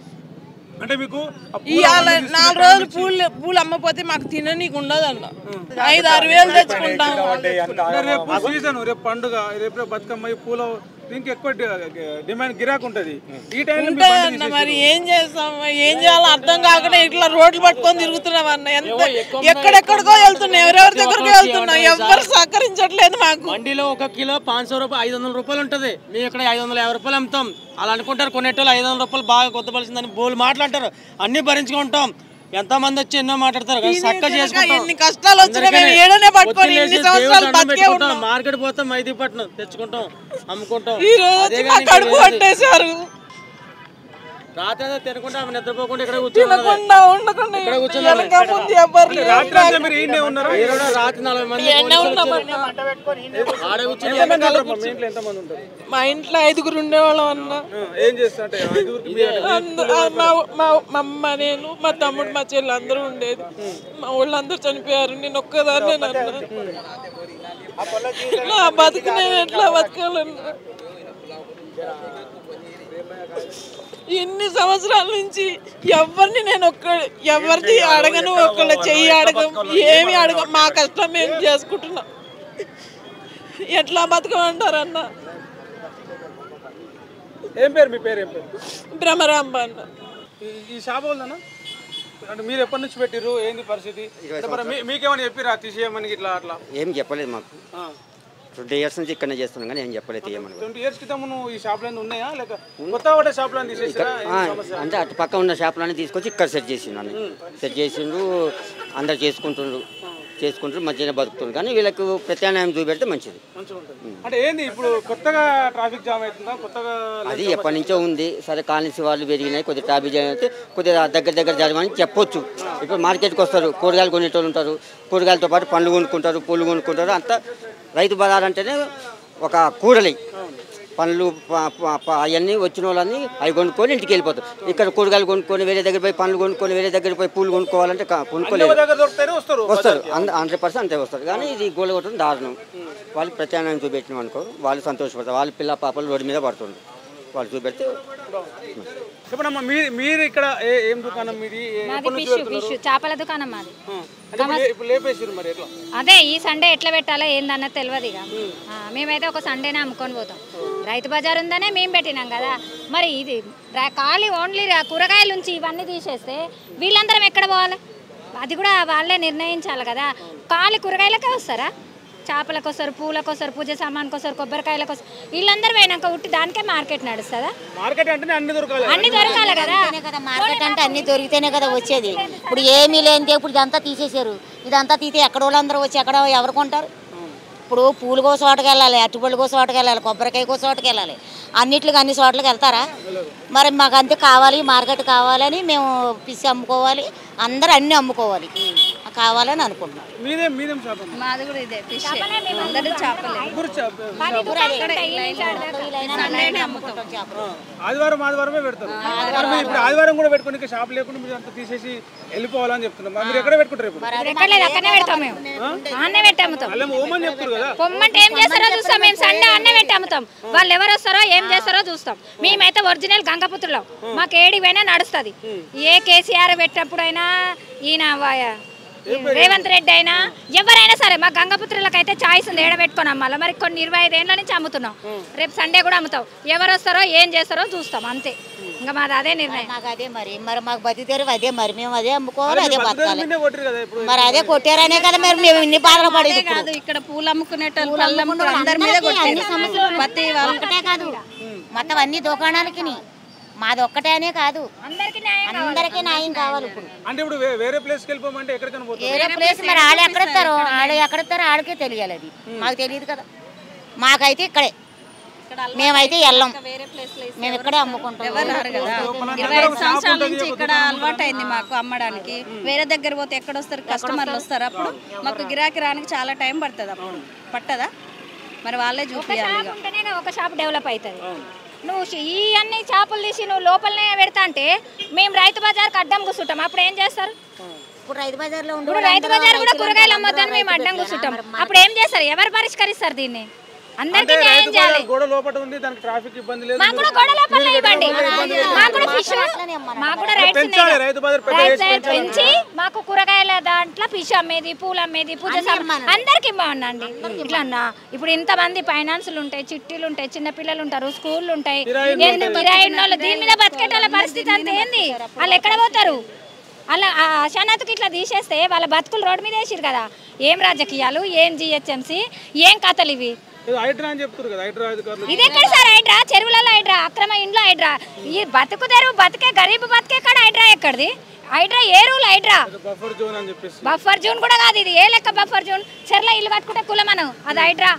అంటే మీకు ఆ పూల ఇవాళ బండి తీసుకునే నాలుగు టైం రోజులు ఇచ్చి- పూలు పూలు అమ్మపోతే మాకు తిననీకు ఉండదు అన్న ఐదు ఆరు వేలు తెచ్చుకుంటాం అంటే రేపు సీజన్ రేపు పండుగ రేపు రేపు బతుకమ్మ ఈ పూల దీనికి ఎక్కువ డి- డిమాండ్ గిరాకు ఉంటది ఈ టైంలో మీ బండి ఉంటాయన్న మరి ఏం చేస్తాం ఏం చేయాలో అర్థం కాకుండా ఇట్లా రోడ్లు పట్టుకొని తిరుగుతున్నాం అన్న ఎంత ఎక్కడెక్కడికో వెళ్తున్నాం ఎవరెవరి దగ్గరకు వెళ్తున్నాం ఎవ్వరు సహకరించట్లేదు మాకు మండీలో ఒక కిలో పాంచ్ రూపాయలు ఐదు వందల రూపాయలు ఉంటుంది మేము ఇక్కడ ఐదు వందల యాభై రూపాయలు అమ్ముతాం అలా అనుకుంటారు కొనేటోళ్ళు ఐదు వందల రూపాయలు బాగా కొత్తపలిసిందని బోలు మాట్లాడతారు అన్ని భరించుకుంటాం ఎంతో మంది వచ్చి ఎన్నో మాట్లాడతారు కదా, చక్కగా చేసుకుంటాం ఎన్ని కష్టాలు వచ్చినా మేము అందుకనే ఏడనే పట్టుకొని పొద్దున్న ఇన్ని లేచి సంవత్సరాలు దేవుడి దండం బతికే పెట్టుకుంటాం. ఉన్నాం. మార్కెట్ పోతాం మైదీపట్నం తెచ్చుకుంటాం అమ్ముకుంటాం ఈ రోజు అదే వచ్చి మా కానీ కడుపు ఇంకేం లేదు. కొట్టేశారు రాత్రి అంతా తినకుండా ఆమె నిద్రపోకుండా ఇక్కడ తినకుండా ఉండకుండా ఇక్కడ కూర్చున్నది. వెనక ముందు ఎవరు లేరు. రాత్రి అంతా మీరు ఈయనే ఉన్నారా? ఈరోజు రాత్రి నలభై మంది ఈయనే పోలీసులు ఉన్నామన్నా. వచ్చారు. ఆడ కూర్చొని ఏమన్నా ఎంతమంది నలుగురు ఉంటారు? మీ ఇంట్లో ఎంతమంది ఉంటారు మా ఇంట్లో ఐదుగురు ఉండేవాళ్ళం అన్న ఆ, ఏం చేస్తా అంటే ఐదుగురికి మీ అంటే అంద- ఆ, మా మా మా అమ్మ నేను మా తమ్ముడు మా చెల్లి అందరూ ఉండేది మా వాళ్ళందరూ చనిపోయారు నేను ఒక్కదాన్నే అన్న నా బతుకు నేను ఎట్లా బతకాలన్నా ఎన్ని సంవత్సరాల నుంచి ఎవరిని నేను ఒక్క ఎవరిది అడగను ఒక్కళ్ళ చెయ్యి అడగం ఏమి అడగం మా కష్టం మేము చేసుకుంటున్నాం ఎట్లా బతకమంటారన్న ఏం పేరు మీ పేరు ఏం పేరు భ్రమరాంబ అన్న ఈ- ఈ షాప్ వాళ్ళనా అంటే మీరు ఎప్పటి నుంచి పెట్టిర్రు ఏంది పరిస్థితి అంటే మరి మీ- మీకేమైనా చెప్పిరా తీసేయమని ఇట్లా అట్లా ఏం చెప్పలేదు మాకు ట్వంటీ ఇయర్స్ నుంచి ఇక్కడనే చేస్తున్నాం కానీ ఏం చెప్పలేదు తీయమని ట్వంటీ ఇయర్స్ క్రితం నువ్వు ఈ షాప్ లో ఉన్నాయా లేక కొత్త ఒకటే షాప్ లో తీసేసిరా ఆ, అంటే అటు పక్క ఉన్న షాపులన్నీ తీసుకొచ్చి ఇక్కడ సెట్ చేసిండు అన్ని సెట్ చేసిండు అందరు చేసుకుంటుండ్రు చేసుకుంటారు మంచిగానే బతుకుతుండ్రు కానీ వీళ్ళకు ప్రత్యామ్నాయం చూపెడితే మంచిది మంచిగా ఉంటుంది అంటే ఏంది ఇప్పుడు కొత్తగా ట్రాఫిక్ జామ్ అవుతుందా కొత్తగా అది ఎప్పటి నుంచో ఉంది సరే కాలనీస్ వాళ్ళు పెరిగినాయి కొద్దిగా ట్రాఫిక్ జామ్ అయితే కొద్దిగా దగ్గర దగ్గర జరగమని చెప్పొచ్చు ఇప్పుడు మార్కెట్కి వస్తారు కూరగాయలు కొనేటోళ్ళు ఉంటారు కూరగాయలతో పాటు పండ్లు కొనుక్కుంటారు పూలు కొనుక్కుంటారు అంతా రైతు బజార్ అంటేనే ఒక కూరలి పండ్లు అవన్నీ వచ్చిన వాళ్ళని అవి కొనుక్కొని ఇంటికి వెళ్ళిపోతారు ఇక్కడ కూరగాయలు కొనుక్కొని వేరే దగ్గర పోయి పండ్లు కొనుక్కొని వేరే దగ్గర పోయి పూలు కొనుక్కోవాలంటే కా- అన్ని కొనుక్కోలేదు ఒక దగ్గర దొరుకుతారు వస్తారు వస్తారు హండ్రెడ్ పర్సెంట్ అంతే వస్తారు కానీ ఇది గోల కొట్టడం దారుణం వాళ్ళు ప్రత్యామ్నాయం చూపెట్టినాం అనుకో వాళ్ళు సంతోషపడతారు వాళ్ళ పిల్ల పాపలు రోడ్డు మీద పడుతుండ్రు వాళ్ళు చూపెడితే చెప్పండమ్మా మీరు మీరు ఇక్కడ ఏ- ఏం దుకాణం మీది ఏ- మాది ఎప్పటి నుంచి ఫిష్ పెడుతున్నారు? ఫిష్ చేపల దుకాణం మాది ఆ. అంటే ఇప్పుడు లే- ఇప్పుడు లేపేసిర్రు మరి ఎట్లా అదే ఈ సండే ఎట్లా పెట్టాలో ఏందన్నది తెలియదు ఇక ఆ, మేమైతే ఒక సండేనే అమ్ముకొని పోతాం రైతు బజార్ ఉందనే మేము పెట్టినాం కదా మరి ఇది రా- ఖాళీ ఓన్లీ రా- కూరగాయల నుంచి ఇవన్నీ తీసేస్తే వీళ్ళందరం ఎక్కడ పోవాలి అది కూడా వాళ్ళే నిర్ణయించాలి కదా ఖాళీ కూరగాయలకే వస్తారా చేపలకు వస్తారు పూలకు వస్తారు పూజ సామాన్కి వస్తారు కొబ్బరికాయలకు వస్తారు వీళ్ళందరూ పోయినాక ఉట్టి దానికే మార్కెట్ నడుస్తుందా మార్కెట్ అంటేనే అన్ని దొరకాలి అన్ని దొరకాలి కదా మార్కెట్ అంటే అన్ని దొరికితేనే కదా వచ్చేది ఇప్పుడు ఏమీ లేనిదే ఇప్పుడు ఇదంతా తీసేశారు ఇదంతా తీతే ఎక్కడ వాళ్ళందరూ వచ్చి ఎక్కడ ఎవరు కొంటారు ఇప్పుడు పూలు కోసం చోటకి వెళ్ళాలి అట్టుపళ్ళు కోసం చోటకి వెళ్ళాలి కొబ్బరికాయ కోసం చోటకి వెళ్ళాలి అన్నిట్లకి అన్ని చోట్లకి వెళ్తారా మరి మాకు అంతే కావాలి మార్కెట్ కావాలని మేము పిసి అమ్ముకోవాలి అందరూ అన్నీ అమ్ముకోవాలి కావాలని అనుకుంటున్నాం మీదేం మీదేం షాప్ అమ్మా? మాది కూడా ఇదే ఫిష్ అందరూ చేపలే ముగ్గురు షాప్ ఆదివారం ఆదివారమే పెడతారు మరి మీరు ఇప్పుడు ఆదివారం కూడా పెట్టుకుని ఇంకా షాప్ లేకుండా మీరు అంతా తీసేసి వెళ్ళిపోవాలని చెప్తున్నారు మరి మీరు ఎక్కడ పెట్టుకుంటారు ఇప్పుడు ఎక్కడలేదు అక్కడనే పెడతాం మేము అన్నే పెట్టి అమ్ముతాం వాళ్ళేమో ఓమని చెప్తారు కదా పొమ్మంటే ఏం చేస్తారో చూస్తాం మేము సండే అన్నే పెట్టి అమ్ముతాం వాళ్ళు ఎవరు వస్తారో ఏం చేస్తారో చూస్తాం మేమైతే ఒరిజినల్ గంగపుత్రులం మాకు ఏడి పోయినా నడుస్తుంది ఏ కేసీఆర్ పెట్టినప్పుడైనా ఈయన వా- రేవంత్ రెడ్డి అయినా ఎవరైనా సరే మా గంగపుత్రులకు అయితే చాయిస్ ఉంది ఏడ పెట్టుకొని అమ్మాలి మరి కొన్ని ఇరవై ఐదేళ్ళ నుంచి అమ్ముతున్నాం రేపు సండే కూడా అమ్ముతాం ఎవరు వస్తారో ఏం చేస్తారో చూస్తాం అంతే ఇంకా మాది అదే నిర్ణయం మాకు అదే మరి మరి మాకు బతికేరు అదే మరి మేము అదే అమ్ముకోవాలి అదే బతకాలి మీనే కొట్టరు కదా ఇప్పుడు మరి అదే కొట్టారనే కదా మరి మేము ఇన్ని బాధలు పడేది ఇప్పుడు. కాదు ఇక్కడ పూలు అమ్ముకునేటోళ్ళు పూలు పళ్ళు అమ్ముకునే అందరి మీద అందరికీ అన్ని కొట్టేది. సమస్యలు ప్రతి వాళ్ళు ఒక్కటే కాదు మొత్తం అన్ని దుకాణాలకి మాది ఒక్కటే అనే కాదు అందరికీ న్యాయం కావాలి ఇప్పుడు అంటే ఇప్పుడు వే- వేరే ప్లేస్కి వెళ్ళిపోమంటే ఎక్కడికైనా పోతారు వేరే ప్లేస్ మరి ఆడ ఎక్కడెత్తారో ఆడ ఎక్కడెత్తారో ఆడికే తెలియాలి అది మాకు తెలియదు కదా మాకైతే ఇక్కడే మేమైతే వెళ్ళాం మేము ఇక్కడే అమ్ముకుంటాం ఎవరు రారు కదా ఇరవై ఐదు సంవత్సరాల నుంచి ఇక్కడ అలవాటు అయింది మాకు అమ్మడానికి వేరే దగ్గర పోతే ఎక్కడ వస్తారు కస్టమర్లు వస్తారు అప్పుడు మాకు గిరాకీ రానికి చాలా టైం పడుతుంది అప్పుడు పట్టదా మరి వాళ్ళే ఒక చూపించాలి షాప్ ఉంటేనే ఒక షాప్ డెవలప్ అవుతుంది నువ్వు షి- ఈ అన్ని చేపలు తీసి నువ్వు లోపలనే పెడతా అంటే మేము రైతు బజార్కి అడ్డం కూర్చుంటాం అప్పుడు ఏం చేస్తారు ఇప్పుడు రైతు బజార్లో ఉండే ఇప్పుడు రైతు వాళ్ళందరూ బజార్ కూడా రైతులు కూరగాయలు అందరూ అమ్మొద్దని మేము అడ్డం రైతు కూర్చుంటాం బిడ్డలు. అప్పుడు ఏం చేస్తారు ఎవరు పరిష్కరిస్తారు దీన్ని అందరికీ అంటే న్యాయం రైతు చేయాలి బజార్ గోడ లోపల ఉంది దానికి ట్రాఫిక్ ఇబ్బంది లేదు మాకు కూడా గొడవ లోపల ఇవ్వండి మాకు కూడా ఫిష్ మాకు కూడా రైట్స్ పెంచాలి ఉన్నాయి రైతు బజార్ పెద్ద రైతు చేసి రైతు పెంచాలి. పెంచి మాకు కూరగాయల దాంట్లో ఫిష్ అమ్మేది పూలు అమ్మేది పూజ సామాన్ అందరికి ఇవ్వనండి ఇట్లా అన్నా ఇప్పుడు ఇంతమంది ఫైనాన్సులు ఉంటాయి చిట్టీలు ఉంటాయి చిన్న పిల్లలు ఉంటారు స్కూళ్ళు ఉంటాయి కిరాయిలు ఏంది కిరాయి ఉన్నోళ్ళు దీని మీద బతికేటోళ్ళ పరిస్థితి అంత ఏంది వాళ్ళు ఎక్కడ పోతారు అలా ఆ అశానాథ్కి ఇట్లా తీసేస్తే వాళ్ళ బతుకులు రోడ్డు మీద వేసిరు కదా ఏం రాజకీయాలు ఏం జిహెచ్ఎంసీ ఏం కథలు ఇవి ఏదో హైడ్రా అని చెప్తారు కదా హైడ్రా అధికారులు ఇది ఎక్కడ సార్ హైడ్రా చెరువులలో హైడ్రా అక్రమ ఇంట్లో హైడ్రా ఈ బతుకు తెరువు బతికే గరీబ్ బతికే కాడ హైడ్రా ఎక్కడిది హైడ్రా ఏ రూల్ హైడ్రా బఫర్ జోన్ అని చెప్పేసి బఫర్ జోన్ కూడా కాదు ఇది ఏ లెక్క బఫర్ జోన్ చెర్ల ఇల్లు కట్టుకుంటే కులమను అది హైడ్రా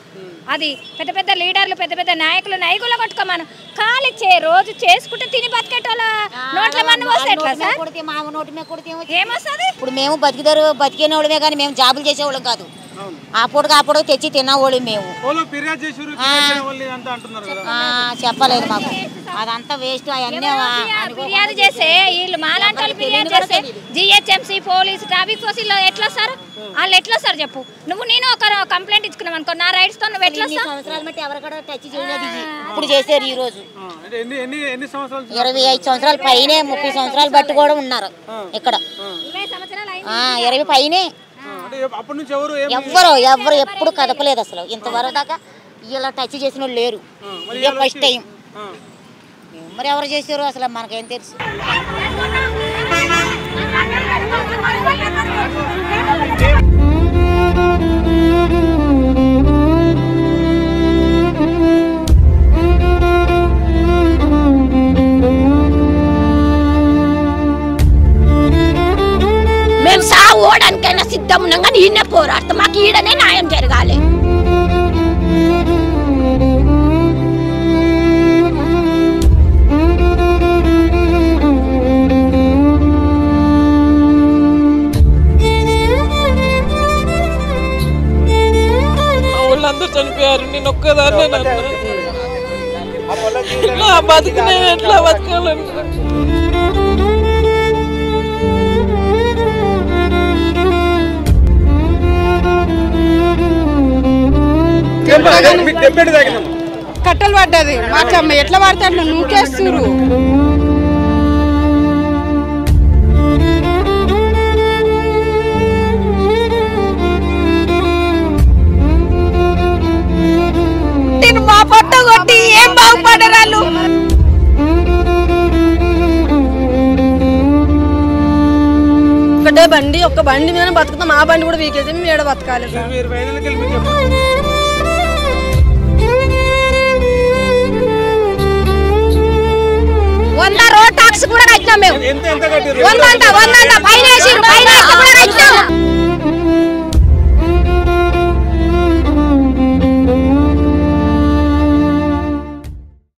అది పెద్ద పెద్ద లీడర్లు పెద్ద పెద్ద నాయకులు నాయకులు కొట్టుకోమను కాలిచ్చే రోజు చేసుకుంటే తిని బతికేటోళ్ళ నోట్ల మన్ను వస్తే ఎట్లా సార్ కొడితే మా నోటి మీద కొడితే ఏమొస్తుంది ఇప్పుడు మేము బతికిదారు బతికిన వాళ్ళమే కానీ మేము జాబులు చేసేవాళ్ళం కాదు ఆ పూటకు ఆ పూటకు తెచ్చి తిన్నవాళ్ళం మేము వాళ్ళు ఫిర్యాదు చేసిర్రు, ఫిర్యాదు చేయవల్లి అంతా అంటున్నారు కదా ఆ, చెప్పలేదు మాకు అదంతా వేస్ట్ అవన్నీ ఫిర్యాదు చేస్తే వీళ్ళు మాలాంటి వాళ్ళు ఫిర్యాదు చేస్తే జిహెచ్ఎంసీ పోలీసు ట్రాఫిక్ పోలీసులో ఎట్లా సార్ వాళ్ళు ఎట్లా సార్ చెప్పు నువ్వు నేను ఒక కంప్లైంట్ ఇచ్చుకున్నావు అనుకో నా రైట్స్ తో నువ్వు ఎట్లా ఇన్ని సార్ సంవత్సరాలు బట్టి ఎవరికడ టచ్ చేయలేదు ఇది. ఇప్పుడు చేశారు ఈ రోజు ఆ, అంటే ఎన్ని ఎన్ని ఎన్ని సంవత్సరాలు నుంచి? ఇరవై ఐదు సంవత్సరాల పైనే ముప్పై సంవత్సరాలు బట్టి కూడా ఉన్నారు ఇక్కడ ఆ, ఇరవై పైనే ఆ, అంటే ఎప్- అప్పటి నుంచి ఎవరు ఏం ఎవ్వరు ఎవ్వరు ఎప్పుడు కదపలేదు అసలు ఇంతవరకు దాకా ఇలా టచ్ చేసిన వాళ్ళు లేరు మరి ఇదే ఇవాళ ఫస్ట్ వచ్చి- టైం ఆ. మరి ఎవరు చేశారు అసలు మనకేం తెలుసు మేము సావు ఓడానికైనా సిద్ధం ఉన్నాం కానీ ఈయన పోరాడతాం మాకు ఈడనే న్యాయం జరగాలి మా వాళ్ళందరూ చనిపోయారు నేను ఒక్కదాన్నే నన్ను. నా బతుకు నేను ఎట్లా బతకాలని మీకు దెబ్బ ఎటు తాకిందమ్మా? కట్టలు పడ్డది మాచమ్మ ఎట్లా పడితే అట్లా నూకేస్తురు నేను మా పొట్ట కొట్టి ఏం బాగుపడరాళ్ళు ఒకటే బండి ఒక బండి మీద బతుకుతాం ఆ బండి కూడా వీకేసి మేము ఏడ బతకాలి సార్ ఇరవై ఇరవై ఐదేళ్ళకి వెళ్ళి మీకు చెప్పండి. వంద రోడ్ టాక్స్ కూడా కట్టినాం మేము ఎంత ఎంత కట్టిర్రు? వంద అంట వంద అంట పైన వేసిర్రు, పైన వేసి కూడా కట్టినాము